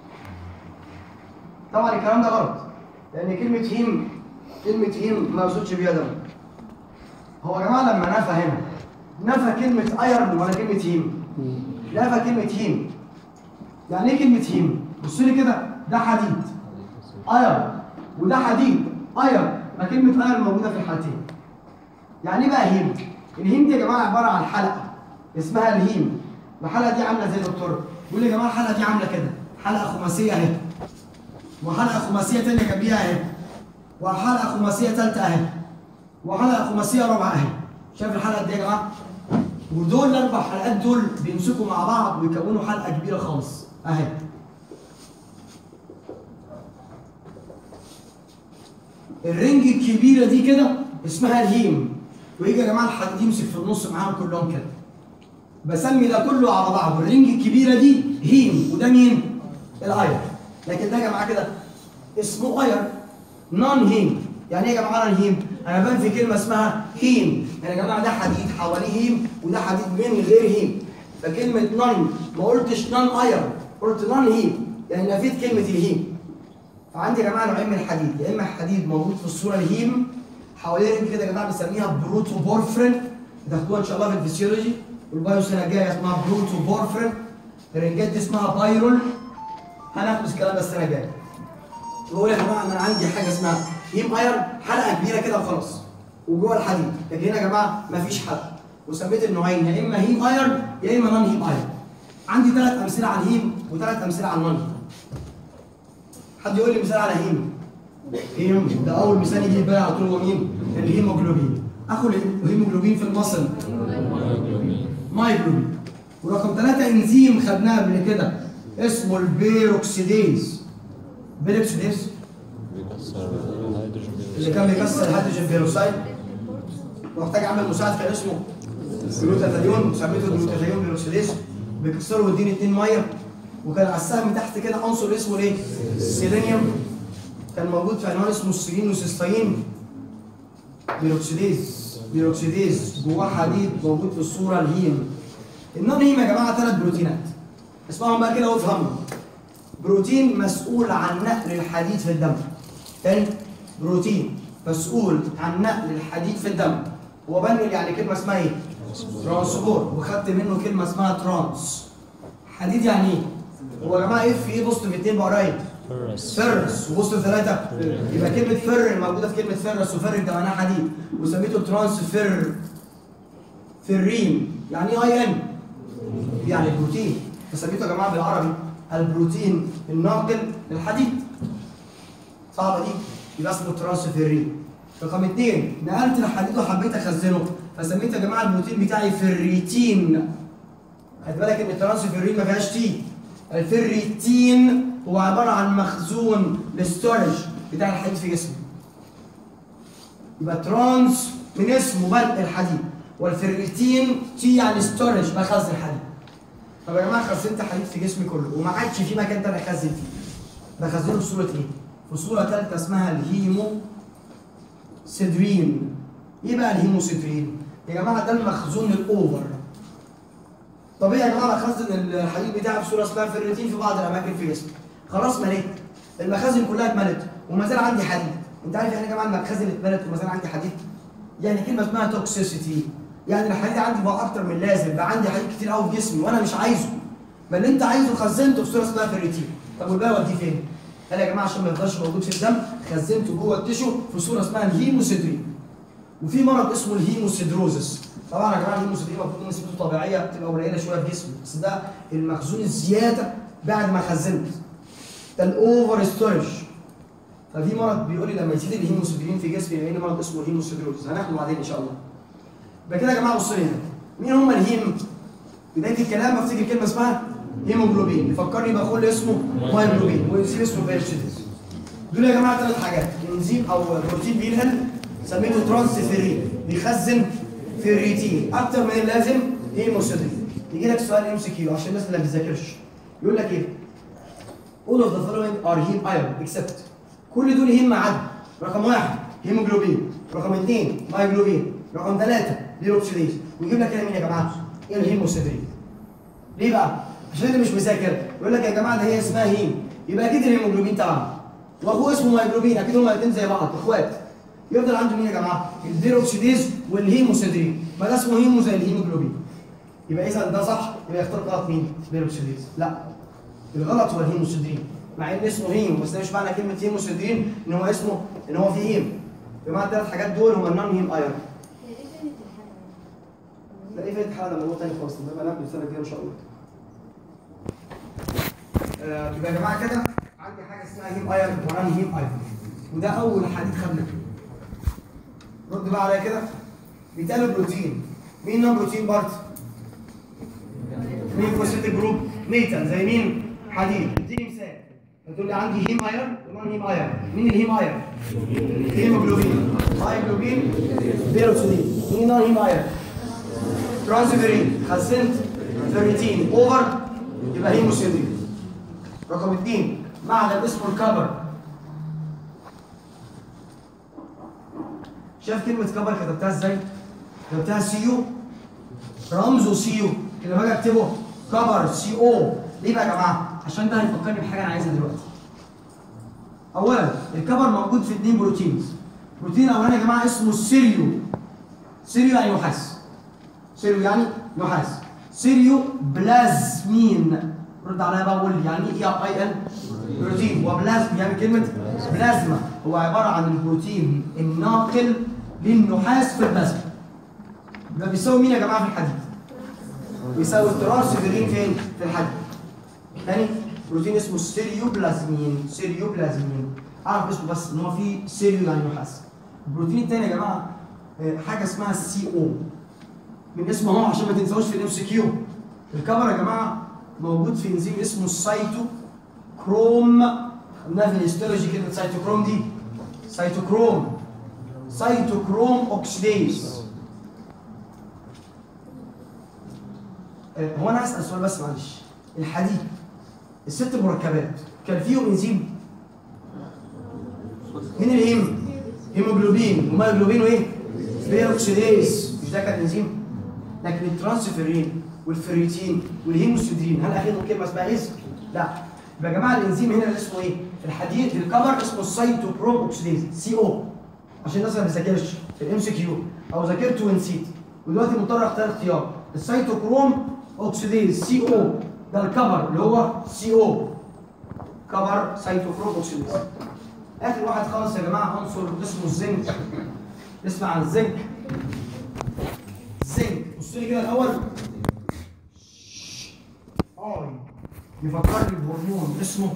طبعا الكلام ده غلط لان كلمه هيم كلمه هيم ما يقصدش بيها دم هو يا جماعه لما نفى هنا نفى كلمه ايرون ولا كلمه هيم لا كلمه هيم يعني ايه كلمه هيم بص لي كده ده حديد اير وده حديد اير ما كلمه اير موجوده في الحالتين يعني ايه بقى هيم الهيم دي يا جماعه عباره عن حلقه اسمها الهيم الحلقه دي عامله زي دكتور بيقول لي يا جماعه الحلقه دي عامله كده حلقه خماسيه اهي وحلقه خماسيه ثانيه جنبيها اهي وحلقه خماسيه ثالثه اهي وحلقه خماسيه رابعه اهي شايف الحلقه دي يا جماعه ودول الاربع حلقات دول بيمسكوا مع بعض ويكونوا حلقه كبيره خالص اهي الرنج الكبيره دي كده اسمها الهيم ويجي يا جماعه الحديد يمسك في النص معاهم كلهم كده بسمي ده كله على بعضه الرنج الكبيره دي هيم وده مين؟ الاير لكن ده يا جماعه كده اسمه اير نون هيم يعني ايه يا جماعه نون هيم؟ انا بنفي كلمه اسمها هيم يعني يا جماعه ده حديد حواليه هيم وده حديد من غير هيم فكلمه نون ما قلتش نون اير قلت نون هيم يعني نفيت كلمه الهيم فعندي يا جماعه نوعين من الحديد يا اما حديد موجود في الصوره الهيم حواليه رنج كده يا جماعه بنسميها بروتوبورفرين تاخدوها ان شاء الله في الفسيولوجي والبايو السنه الجايه اسمها بروتوبورفرين الرنجات دي اسمها بايرول هناخد الكلام ده السنه الجايه بقول يا جماعه ان انا عندي حاجه اسمها هيم ايرون حلقه كبيره كده وخلاص وجوه الحديد لكن هنا يا جماعه مفيش حلقه وسميت النوعين يا اما هيم ايرون يا اما نون هيم ايرون عندي ثلاث امثله على الهيم وثلاث امثله على النون حد يقول لي مثال على هيم هيم ده اول مثال يجي في بالي على طول هو مين الهيموجلوبين اخو الهيموجلوبين في المصل مايجلوبين ورقم ثلاثة انزيم خدناه قبل كده اسمه البيروكسيديز بيروكسيديز اللي كان بيكسر الهيدروجين بيروكسيد محتاج اعمل مساعد كان اسمه جلوتاثيون سميته جلوتاثيون بيروكسيديز بيكسروا ويديني اتنين ميه وكان على السهم تحت كده عنصر اسمه ايه؟ السيلينيوم كان موجود في عنوان اسمه السيلينوسيستاين بيروكسيديز بيروكسيديز جواه حديد موجود في الصوره الهيم النون هيم يا جماعه ثلاث بروتينات اسمعهم بقى كده وافهموا بروتين مسؤول عن نقل الحديد في الدم تاني بروتين مسؤول عن نقل الحديد في الدم هو بنقل يعني كلمه اسمها ايه؟ ترانسبورت وخدت منه كلمه اسمها ترانس حديد يعني ايه؟ هو يا جماعه اف ايه بوست في اتنين بقرايب فرس وبوست في ثلاثه يبقى كلمه فر موجوده في كلمه فرس وفر ده معناها حديد وسميته ترانسفير فرين يعني ايه اي ان؟ يعني بروتين فسميته يا جماعه بالعربي البروتين الناقل للحديد صعبه دي يبقى اسمه ترانسفيرين رقم اثنين نقلت الحديد وحبيت اخزنه فسميت يا جماعه البروتين بتاعي فريتين خد بالك ان الترانسفيرين ما فيهاش تي الفريتين هو عباره عن مخزون للستورج بتاع الحديد في جسمي يبقى ترانس من اسمه بنق الحديد والفريتين تي يعني ستورج بخزن حديد طب يا جماعه خزنت حديد في جسمي كله وما عادش في مكان تاني اخزن فيه بخزنه في صوره ايه؟ في صوره ثالثه اسمها الهيمو سيدرين ايه بقى الهيموسيدرين؟ يا جماعه ده المخزون الاوفر طبيعي يا جماعه اخزن الحديد بتاعي في صوره اسمها فيريتين في بعض الاماكن في جسمي خلاص مليت المخازن كلها اتملت وما زال عندي حديد انت عارف يعني يا جماعه المخازن اتملت وما زال عندي حديد يعني كلمه اسمها توكسيسيتي يعني الحديد عندي بقى اكتر من اللازم بقى عندي حديد كتير قوي في جسمي وانا مش عايزه ما اللي انت عايزه خزنته في صوره اسمها فيريتين طب والباقي اوديه فين؟ قال يا جماعه عشان ما يفضلش موجود في الدم خزنته جوه التشو في صوره اسمها الهيموسيدرين وفي مرض اسمه الهيموسيدروزس طبعا يا جماعه الهيموسيدرين المفروض نسبته طبيعيه بتبقى قليله شويه في جسمي بس ده المخزون الزياده بعد ما خزنت ده الاوفر ستورج ففي مرض بيقول لي لما يزيد الهيموسيدرين في جسمي يبقى مرض اسمه الهيموسيدروزس هناخده بعدين ان شاء الله يبقى كده يا جماعه بصوا لي هنا مين هم الهيم بدايه الكلام بفتكر كلمه اسمها هيموجلوبين يفكرني باخوه اسمه مايجلوبين وانزيم اسمه بيرشيتس دول يا جماعه ثلاث حاجات انزيم او بروتين بينقل سميته ترانسفيرين بيخزن فيريتين اكتر من اللازم هيموسيدرين يجي لك سؤال ام سي كيو عشان الناس اللي ما بتذاكرش يقول لك ايه all of the following are heme iron except كل دول هيم ما عدا رقم واحد هيموجلوبين رقم اثنين مايجلوبين رقم ثلاثة بيروكسيديز ويجيب لك هنا مين يا جماعه؟ ايه الهيموسيدرين ليه بقى؟ عشان انت مش مذاكر يقول لك يا جماعه ده هي اسمها هيم يبقى اكيد الهيموجلوبين تبعها واخوه اسمه مايجلوبين اكيد هما الاثنين زي بعض اخوات يفضل عنده مين يا جماعه؟ البيروكسيديز والهيموسيدرين ما ده اسمه هيمو زي الهيموجلوبين يبقى اذا ده صح يبقى يختار غلط مين؟ بيروكسيديز لا الغلط هو الهيموسيدرين مع ان اسمه هيم بس ده مش معنى كلمه هيموسيدرين ان هو اسمه ان هو فيه هيم جماعه الثلاث حاجات دول هم النون هيم ايرون لا ايه فايده الحلقه ده موضوع تاني خالص ده بقى ناخده السنه الجايه ان شاء الله آه، يبقى يا جماعه كده عندي حاجه اسمها هيم ايرون ونون هيم ايرون وده اول حديد خدناه رد بقى عليا كده بيتقال بروتين مين نوع بروتين بارت؟ مين فوسفيتيك جروب؟ ميتال زي مين؟ حديد اديني مثال هتقول لي عندي هيم ايرون ونون هيم ايرون مين الهيم ايرون؟ هيموجلوبين هايجلوبين بيروتونين مين نون هيم ايرون؟ ترانسفيرين خزنت فيريتين اوفر يبقى هيموسيدرين رقم اثنين معدن اسمه الكبر شايف كلمة كبر كتبتها ازاي؟ كتبتها سي يو رمزه سي يو كده باجي اكتبه كبر سي او ليه بقى يا جماعة؟ عشان ده هيفكرني بحاجة أنا عايزها دلوقتي. أولا الكبر موجود في اثنين بروتينز. بروتين الأولاني يا جماعة اسمه السيريو. سيريو يعني نحاس. سيريو يعني نحاس. سيريو بلازمين. رد عليا بقى وقول لي يعني ايه اي ان؟ بروتين وبلازم يعني كلمة بلازما هو عبارة عن البروتين الناقل للنحاس في البلازما. يبقى بيساوي مين يا جماعة في الحديد؟ بيساوي الترانسفيرين فين؟ في الحديد. تاني بروتين اسمه سيريوبلازمين سيريوبلازمين اعرف اسمه بس ان هو فيه سيريو يعني نحاس البروتين التاني يا جماعه آه، حاجه اسمها السي او من اسمه اهو عشان ما تنساوش في الام سي كيو الكبر يا جماعه موجود في انزيم اسمه السايتو كروم خدناها في الهيستولوجي كلمه سايتوكروم دي سايتوكروم سايتوكروم اوكسيديز آه، هو انا هسال سؤال بس معلش الحديد الست مركبات كان فيهم انزيم مين الهيم؟ هيموجلوبين ومايوجلوبين وايه؟ بيروكسيديز مش ده كان انزيم؟ لكن الترانسفيرين والفيريتين والهيموسيدرين هل اخرهم كلمه اسمها اسم؟ لا يبقى يا جماعه الانزيم هنا اللي اسمه ايه؟ في الحديد في الكبر اسمه السيتوبروم اوكسيديز سي او عشان الناس ما بتذاكرش في الام سي كيو او ذاكرت ونسيت ودلوقتي مضطر اختار اختيار السيتوكروم اوكسيديز سي او ده الكبر اللي هو سي او كبر سيتوكروم اوكسيديز اخر واحد خالص يا جماعه عنصر اسمه الزنك نسمع عن الزنك الزنك بص لي كده الاول اي يفكرني بهرمون اسمه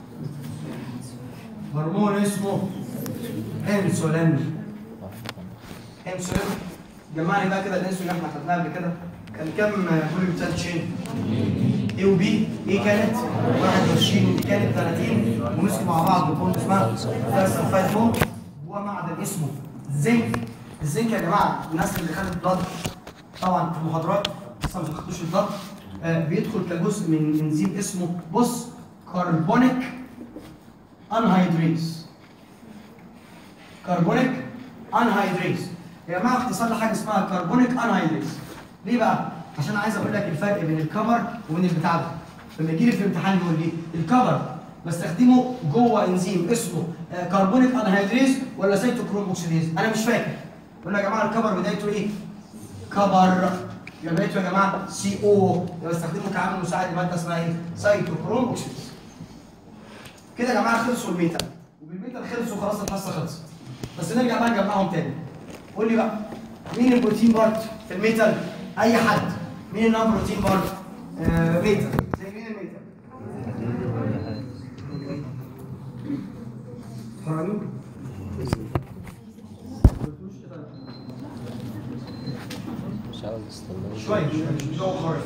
هرمون اسمه انسولين انسولين جمعني بقى كده الانسولين اللي احنا خدناها قبل كده كان كام بوليبتال تشين؟ اي وبي ايه كانت 21 دي كانت 30 ومسكوا مع بعض بوند اسمها فايت بوند ومعدن اسمه زنك الزنك يا جماعه الناس اللي خدت بلاد طبعا في المحاضرات لسه ما خدتوش البلاد آه بيدخل كجزء من انزيم اسمه بص كربونيك انهيدريز كربونيك انهيدريز يا جماعه اختصار لحاجه اسمها كربونيك انهيدريز ليه بقى؟ عشان عايز اقول لك الفرق بين الكفر وبين البتاع ده لما يجي لي في الامتحان يقول لي الكفر بستخدمه جوه انزيم اسمه آه، كربونيك انهيدريز ولا سيتوكروم اوكسيديز انا مش فاكر يقول لك يا جماعه الكفر بدايته ايه؟ كبر يبقى بدايته يا جماعه سي او يبقى بستخدمه كعامل مساعد لماده اسمها ايه؟ سيتوكروم اوكسيديز كده يا جماعه خلصوا الميتال وبالميتال خلصوا خلاص الحصه خلصت بس نرجع بقى نجمعهم تاني قول لي بقى مين البروتين بارت في الميتال؟ اي حد مين النون بروتين بارت؟ آه ميتال زي مين الميتال؟ حرامي؟ مش عاوز استنى شوية شوية جو خارج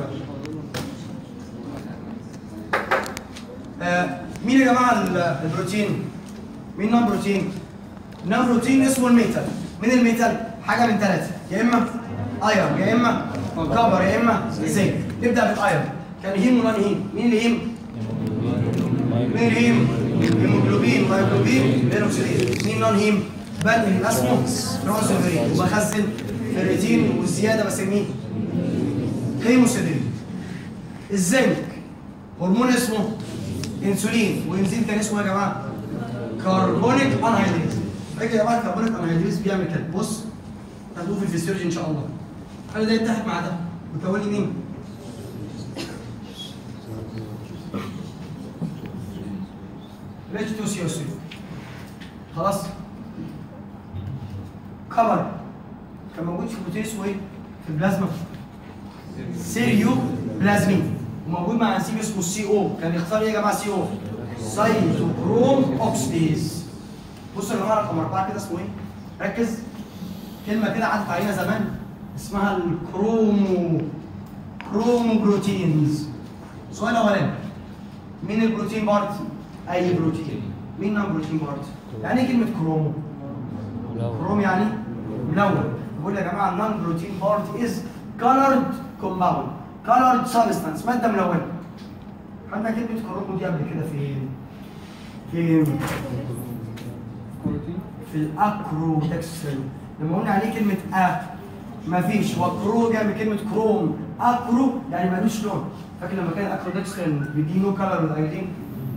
آه مين يا جماعة ال- البروتين؟ مين نون بروتين؟ نون بروتين اسمه الميتال مين الميتال؟ حاجة من ثلاثة يا إما ايرون يا إما كبر يا إما زنك نبدأ بالايرون كان هيم ونون هيم مين اللي هيم؟ مين الهيم؟ هيموجلوبين مايوجلوبين بيروكسيديز مين نون هيم؟ بدل اسمه ترانسفيرين وبخزن فيريتين والزيادة بسميه هيموسيدين الزنك هرمون اسمه انسولين وانزيم كان اسمه يا جماعه كربونيك انهيدريز فاكر يا جماعه الكربونيك انهيدريز بيعمل كده بص هتدوه في الفسيولوجي ان شاء الله خلي ده يتحد مع ده ويكون لي مين؟ اتش 2 سي او 3 خلاص كبر كان موجود في البروتين اسمه ايه؟ في البلازما سيريو بلازمين وموجود مع انزيم اسمه سي او كان يختار ايه يا جماعه سي او؟ سايتوكروم اوكسيديز بصوا يا جماعه رقم اربعه كده اسمه ايه؟ ركز كلمه كده عدت علينا زمان اسمها الكرومو كرومو بروتينز سؤال اولاني مين البروتين بارت؟ اي بروتين مين نون بروتين بارت؟ يعني ايه كلمه كرومو؟ كروم يعني ملون بقول يا جماعه النون بروتين بارت از كولرد كومباوند كولرد سبستانس ماده ملونه خدنا كلمه كرومو دي قبل كده فين؟ فين؟ في الاكروتكسل لما قلنا عليه كلمه ا مفيش هو كرو جاي من كلمه كروم اكرو يعني ملوش لون فاكر لما كان اكرودكسل بيدي نو كلر والايودين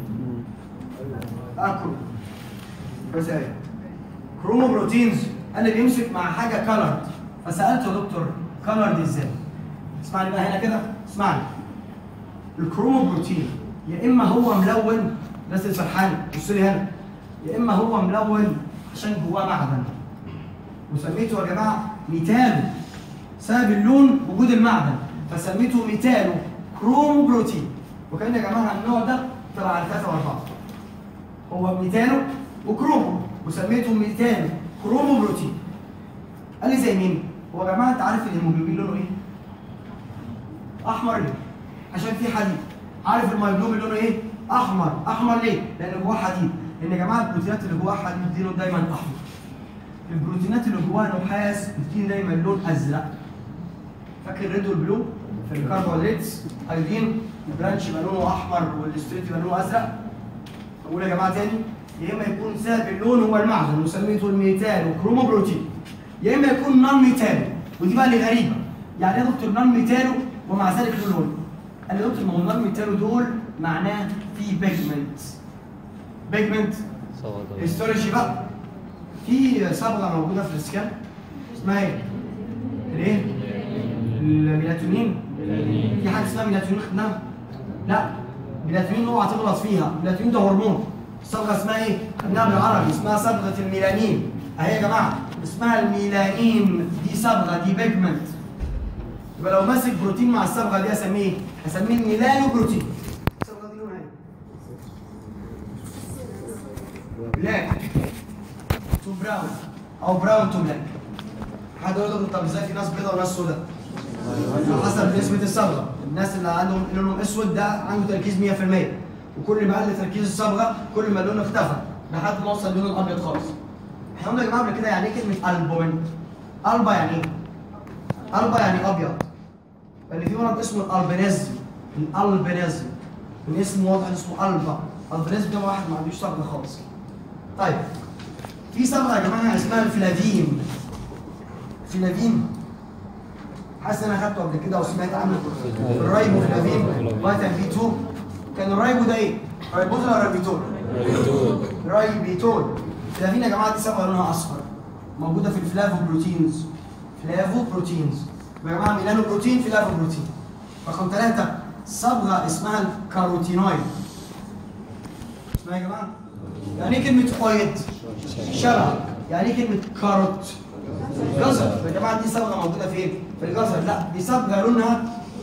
اكرو بس ايه كرومو بروتينز انا بيمسك مع حاجه كلرد فسالته يا دكتور كلرد ازاي؟ اسمعني بقى هنا كده اسمعني الكرومو بروتين يا اما هو ملون الناس اللي فرحانه بص لي هنا يا اما هو ملون عشان جواه معدن وسميته يا جماعه ميتالو سبب اللون وجود المعدن فسميته ميتالو كرومو بروتين وكان يا جماعه النوع ده تبع الثلاثه واربعه هو ميتانو وكرومو وسميته ميتانو كرومو بروتين قال لي زي مين؟ هو يا جماعه انت عارف الهيموجلوبين لونه ايه؟ احمر ليه؟ عشان فيه حديد عارف الميوجلوبين لونه ايه؟ احمر احمر ليه؟ لان جواه حديد لان يا جماعه البروتينات اللي جواها حديد دي لون دايما احمر البروتينات اللي جواها نحاس بتدي دايما لون ازرق فاكر الريد والبلو في الكربوهيدرات ايودين البرانش يبقى لونه احمر والستريت يبقى لونه ازرق اقول يا جماعه تاني يا اما يكون سبب اللون هو المعدن وسميته الميتال وكرومو بروتين يا اما يكون نون ميتالو ودي بقى اللي غريبه يعني ايه يا دكتور نون ميتالو ومع ذلك له لون قال لي يا دكتور ما هو نون ميتالو دول معناه في بيجمنت بيجمنت هيستولوجي بقى في صبغه موجوده في الاسكان اسمها ايه؟ الايه؟ الميلاتونين في حاجه اسمها ميلاتونين خدناها؟ لا ميلاتونين اوعى تغلط فيها ميلاتونين ده هرمون الصبغه اسمها ايه؟ خدناها بالعربي اسمها صبغه الميلانين اهي يا جماعه اسمها الميلانين دي صبغه دي بيجمنت يبقى لو ماسك بروتين مع الصبغه دي اسميه ايه؟ اسميه الميلانو بروتين الصبغه دي لونها ايه؟ بلاك تو براون او براون تو بلاك حد يقول لك طب ازاي في ناس بيضاء وناس سوداء؟ على حسب نسبة الصبغة، الناس اللي عندهم لونهم اسود ده عنده تركيز 100% وكل ما قل تركيز الصبغة كل ما اللون اختفى لحد ما وصل اللون الابيض خالص. احنا قلنا يا جماعة قبل كده يعني ايه كلمة البومين؟ البا يعني ايه؟ البا يعني ابيض. لان في مرض اسمه الالبينيزم الالبينيزم من اسمه واضح اسمه البا الالبينيزم ده واحد ما عندوش صبغة خالص. طيب في صبغه يا جماعه اسمها الفلافين فلافين حاسس ان انا اخدته قبل كده وسمعت عنه الرايبو فلافين فيتامين بي 2 كان الرايبو ده ايه؟ رايبوتول ولا رايبيتول؟ رايبيتول الفلافين يا جماعه دي صبغه لونها اصفر موجوده في الفلافو بروتينز فلافو بروتينز يا جماعه ميلانو بروتين فلافو بروتين رقم ثلاثه صبغه اسمها الكاروتينويد اسمها يا جماعه يعني ايه كلمة اويد؟ شبع يعني ايه كلمة كاروت؟ جزر يا جماعة دي صبغة موجودة فين؟ في الجزر لا دي صبغة لونها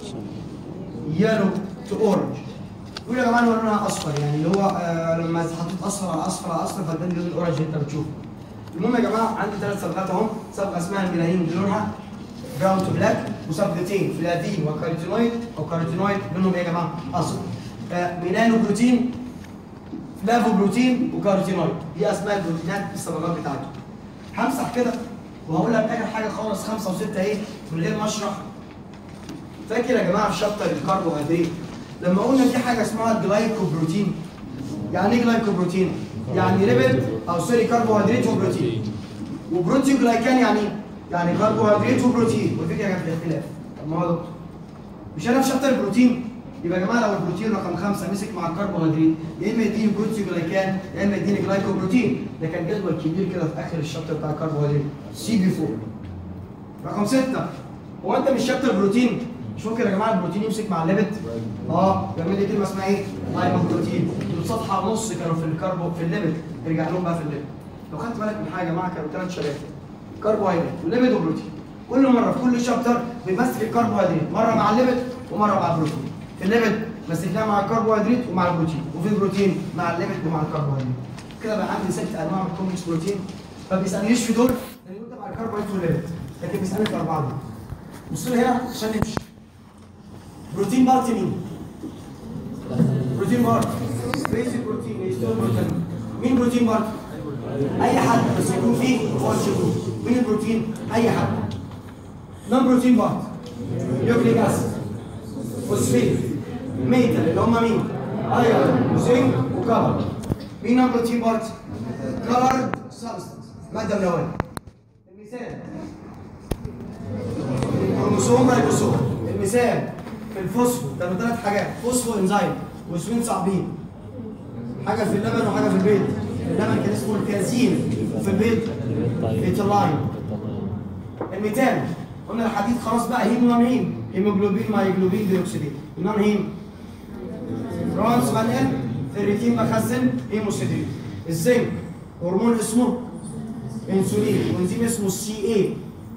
يلو تو اورنج يقول يا جماعة إن هو لونها اصفر يعني اللي هو آه لما حطيت اصفر على اصفر على اصفر فده اللون الاورنج اللي انت بتشوفه المهم يا جماعة عندي ثلاث صبغات اهم صبغة اسمها الميلانين دي لونها براون تو بلاك وصبغتين فلافين وكاروتينويد او كاروتينويد لونهم ايه يا جماعة؟ اصفر آه ميلانو بروتين فلافو بروتين وكاروتينويد دي اسماء البروتينات الصبغات بتاعته همسح كده وهقول لك اخر حاجه خالص خمسه وسته ايه من غير ما اشرح فاكر يا جماعه في شابتر الكربوهيدرات لما قلنا في حاجه اسمها جلايكوبروتين يعني ايه جلايكوبروتين؟ يعني ليبيد او سوري كربوهيدرات وبروتين وبروتين جلايكان يعني ايه؟ يعني كربوهيدرات وبروتين والفكره كانت في الاختلاف طب ما هو دكتور مش انا في شابتر البروتين يبقى يا جماعه لو البروتين رقم خمسه مسك مع الكربوهيدرات يا اما يديني بروتين جلايكان يا اما يديني جلايكوبروتين ده كان جدول كبير كده في اخر الشابتر بتاع الكربوهيدرات سي بي 4 رقم سته هو انت مش شابتر بروتين مش ممكن يا جماعه البروتين يمسك مع الليبت اه يعمل لي كلمه اسمها ايه لايبوبروتين دول صفحه ونص كانوا في الكربو في الليبت نرجع لهم بقى في الليبت لو خدت بالك من حاجه يا جماعه كانوا ثلاث شباتر كربوهيدرات وليبت وبروتين كل مره في كل شابتر بيمثل الكربوهيدرات مره مع الليبت ومره مع البروتين في الليبت مسكناها مع الكربوهيدرات ومع البروتين وفي البروتين مع الليبت ومع الكربوهيدرات كده بقى عندي ست انواع من الكومبلكس بروتين ما بيسالنيش في دول لان دول تبع الكربوهيدرات والليبت لكن بيسالني في الاربعه دول بص لي هنا عشان نمشي بروتين بارت مين؟ بروتين بارت بيسك بروتين يستوي بروتين مين بروتين بارت؟ اي حد بس يكون فيه فولش جروب مين البروتين؟ اي حد نون بروتين بارت نيوكليك اسيد فوسفيت ميتال اللي هم مين؟ ايرون وزنك وكبر مين نون بروتين بارت؟ كارد سبستنس ماده ملونه المثال كروموسوم رايبوسوم المثال في الفوسفو كانوا ثلاث حاجات فوسفو انزيم واسمين صعبين حاجه في اللبن وحاجه في البيض اللبن كان اسمه الكازين وفي البيض ايتلاين الميتان قلنا الحديد خلاص بقى هيم ونون هيم هيموجلوبين مايجلوبين ديوكسيدين النون هيم ترانس مليان فيريتين مخزن هيموسيدين الزنك هرمون اسمه انسولين وانزيم اسمه السي اي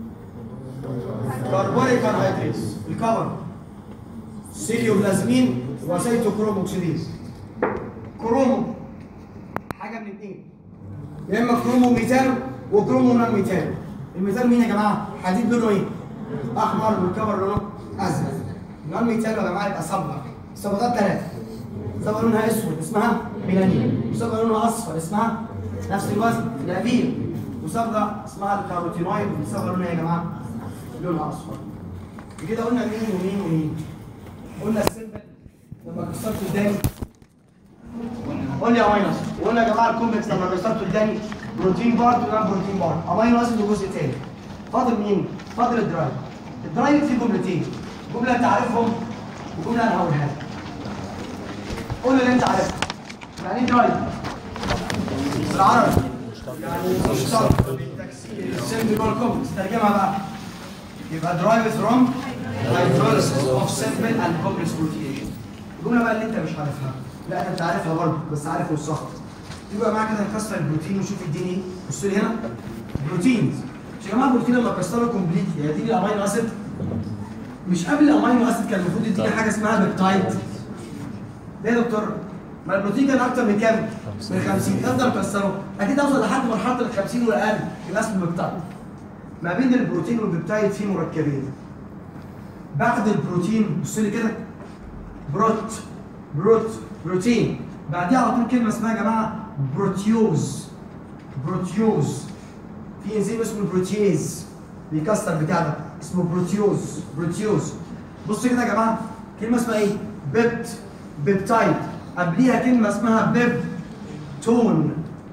كربونيك انهيدريز الكبر سيليوبلازمين وسيتوكروم اوكسيديز كرومو حاجه من الاثنين يا اما كرومو ميتانو وكرومو نون ميتانو الميتانو مين يا جماعه حديد لونه ايه احمر والكبر لونه ازرق نون ميتانو يا جماعه يبقى صبغه الصبغات ثلاثه صبغه لونها اسود اسمها ميلانين وصبغه لونها اصفر اسمها نفس الوزن لافيل وصبغه اسمها الكاروتينويد وصبغه لونها يا جماعه لونها اصفر كده قلنا مين ومين ومين قلنا السيمبل لما كسرت الداني قول لي امينو اسيد وقلنا يا جماعه الكومبلكس لما كسرته الداني بروتين بارت ونان بروتين بارت امينو اسيد وجزء تاني فاضل مين؟ فاضل الدرايف الدرايف فيه جملتين جمله انت عارفهم وجمله انا هقولها لك قول اللي انت عارفه يعني ايه درايف؟ بالعربي يعني مشتق بالتكسير السيمبل جوه الكومبلكس ترجمها بقى يبقى derived from hydrolysis of simple and complex protein الجمله بقى اللي انت مش عارفها لا انت عارفها برضه بس عارف الصح يبقى معاك كده نكسر البروتين ونشوف يديني ايه بص لي هنا بروتين مش يا جماعه البروتين لما كسره كومبليتلي هيديني الامينو اسيد مش قبل الامينو اسيد كان المفروض يديني حاجه اسمها بيبتايد ليه يا دكتور؟ ما البروتين كان اكتر من كام؟ من 50 افضل اكسره اكيد اوصل لحد مرحله ال 50 والاقل يبقى اسمه بيبتايد ما بين البروتين والبيبتايد في مركبين بعد البروتين بص لي كده بروت بروت بروتين بعديها على طول كلمه اسمها يا جماعه بروتيوز بروتيوز في انزيم اسمه البروتيز بيكسر بتاع ده اسمه بروتيوز بروتيوز بص كده يا جماعه كلمه اسمها ايه بيبت بيبتايد قبليها كلمه اسمها بيبتون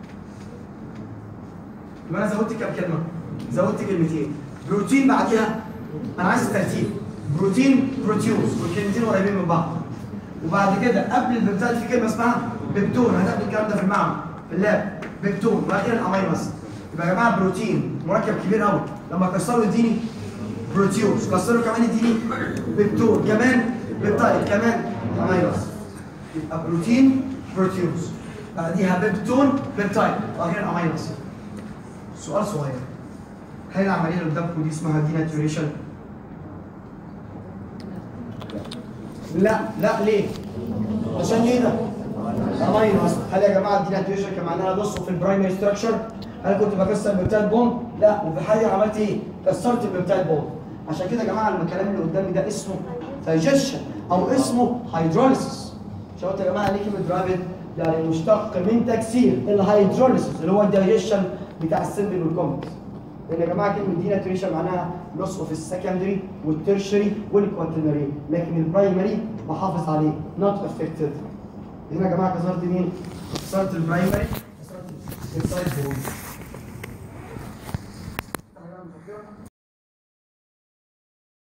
يبقى انا زودت كام كلمه زودت كلمتين بروتين بعديها انا عايز الترتيب بروتين بروتيوز والكلمتين قريبين من بعض وبعد كده قبل البيبتايد في كلمه اسمها بيبتون هتاخد الكلام ده في المعمل في اللاب بيبتون وبعد كده الامينو اسيد يبقى يا جماعه بروتين مركب كبير قوي لما كسره يديني بروتيوز كسره كمان يديني بيبتون كمان بيبتايد كمان امينو اسيد يبقى بروتين بروتيوز بعديها بيبتون بيبتايد وبعد كده الامينو اسيد سؤال صغير هل العمليه اللي قدامكم دي اسمها ديناتوريشن؟ لا لا ليه؟ عشان ايه ده؟ امينو اسيد هل يا جماعه الديناتوريشن كان معناها نصه في البرايمري ستراكشر؟ هل كنت بكسر البيبتايد بوند؟ لا وفي الحالة عملت ايه؟ كسرت البيبتايد بوند عشان كده يا جماعه الكلام اللي قدامي ده اسمه دايجيشن او اسمه هيدروليسيس عشان قلت يا جماعه ليه كلمه درابيد؟ يعني مشتق من تكسير الهيدروليسيس اللي هو الدايجيشن بتاع السيمبل والكومبلكس لان يا جماعه كلمه ديناتوريشن معناها نص في السكندري والترشري والكواترنري لكن البرايمري بحافظ عليه نوت افكتد هنا يا جماعه كسرت مين؟ كسرت البرايمري كسرت السايد بوند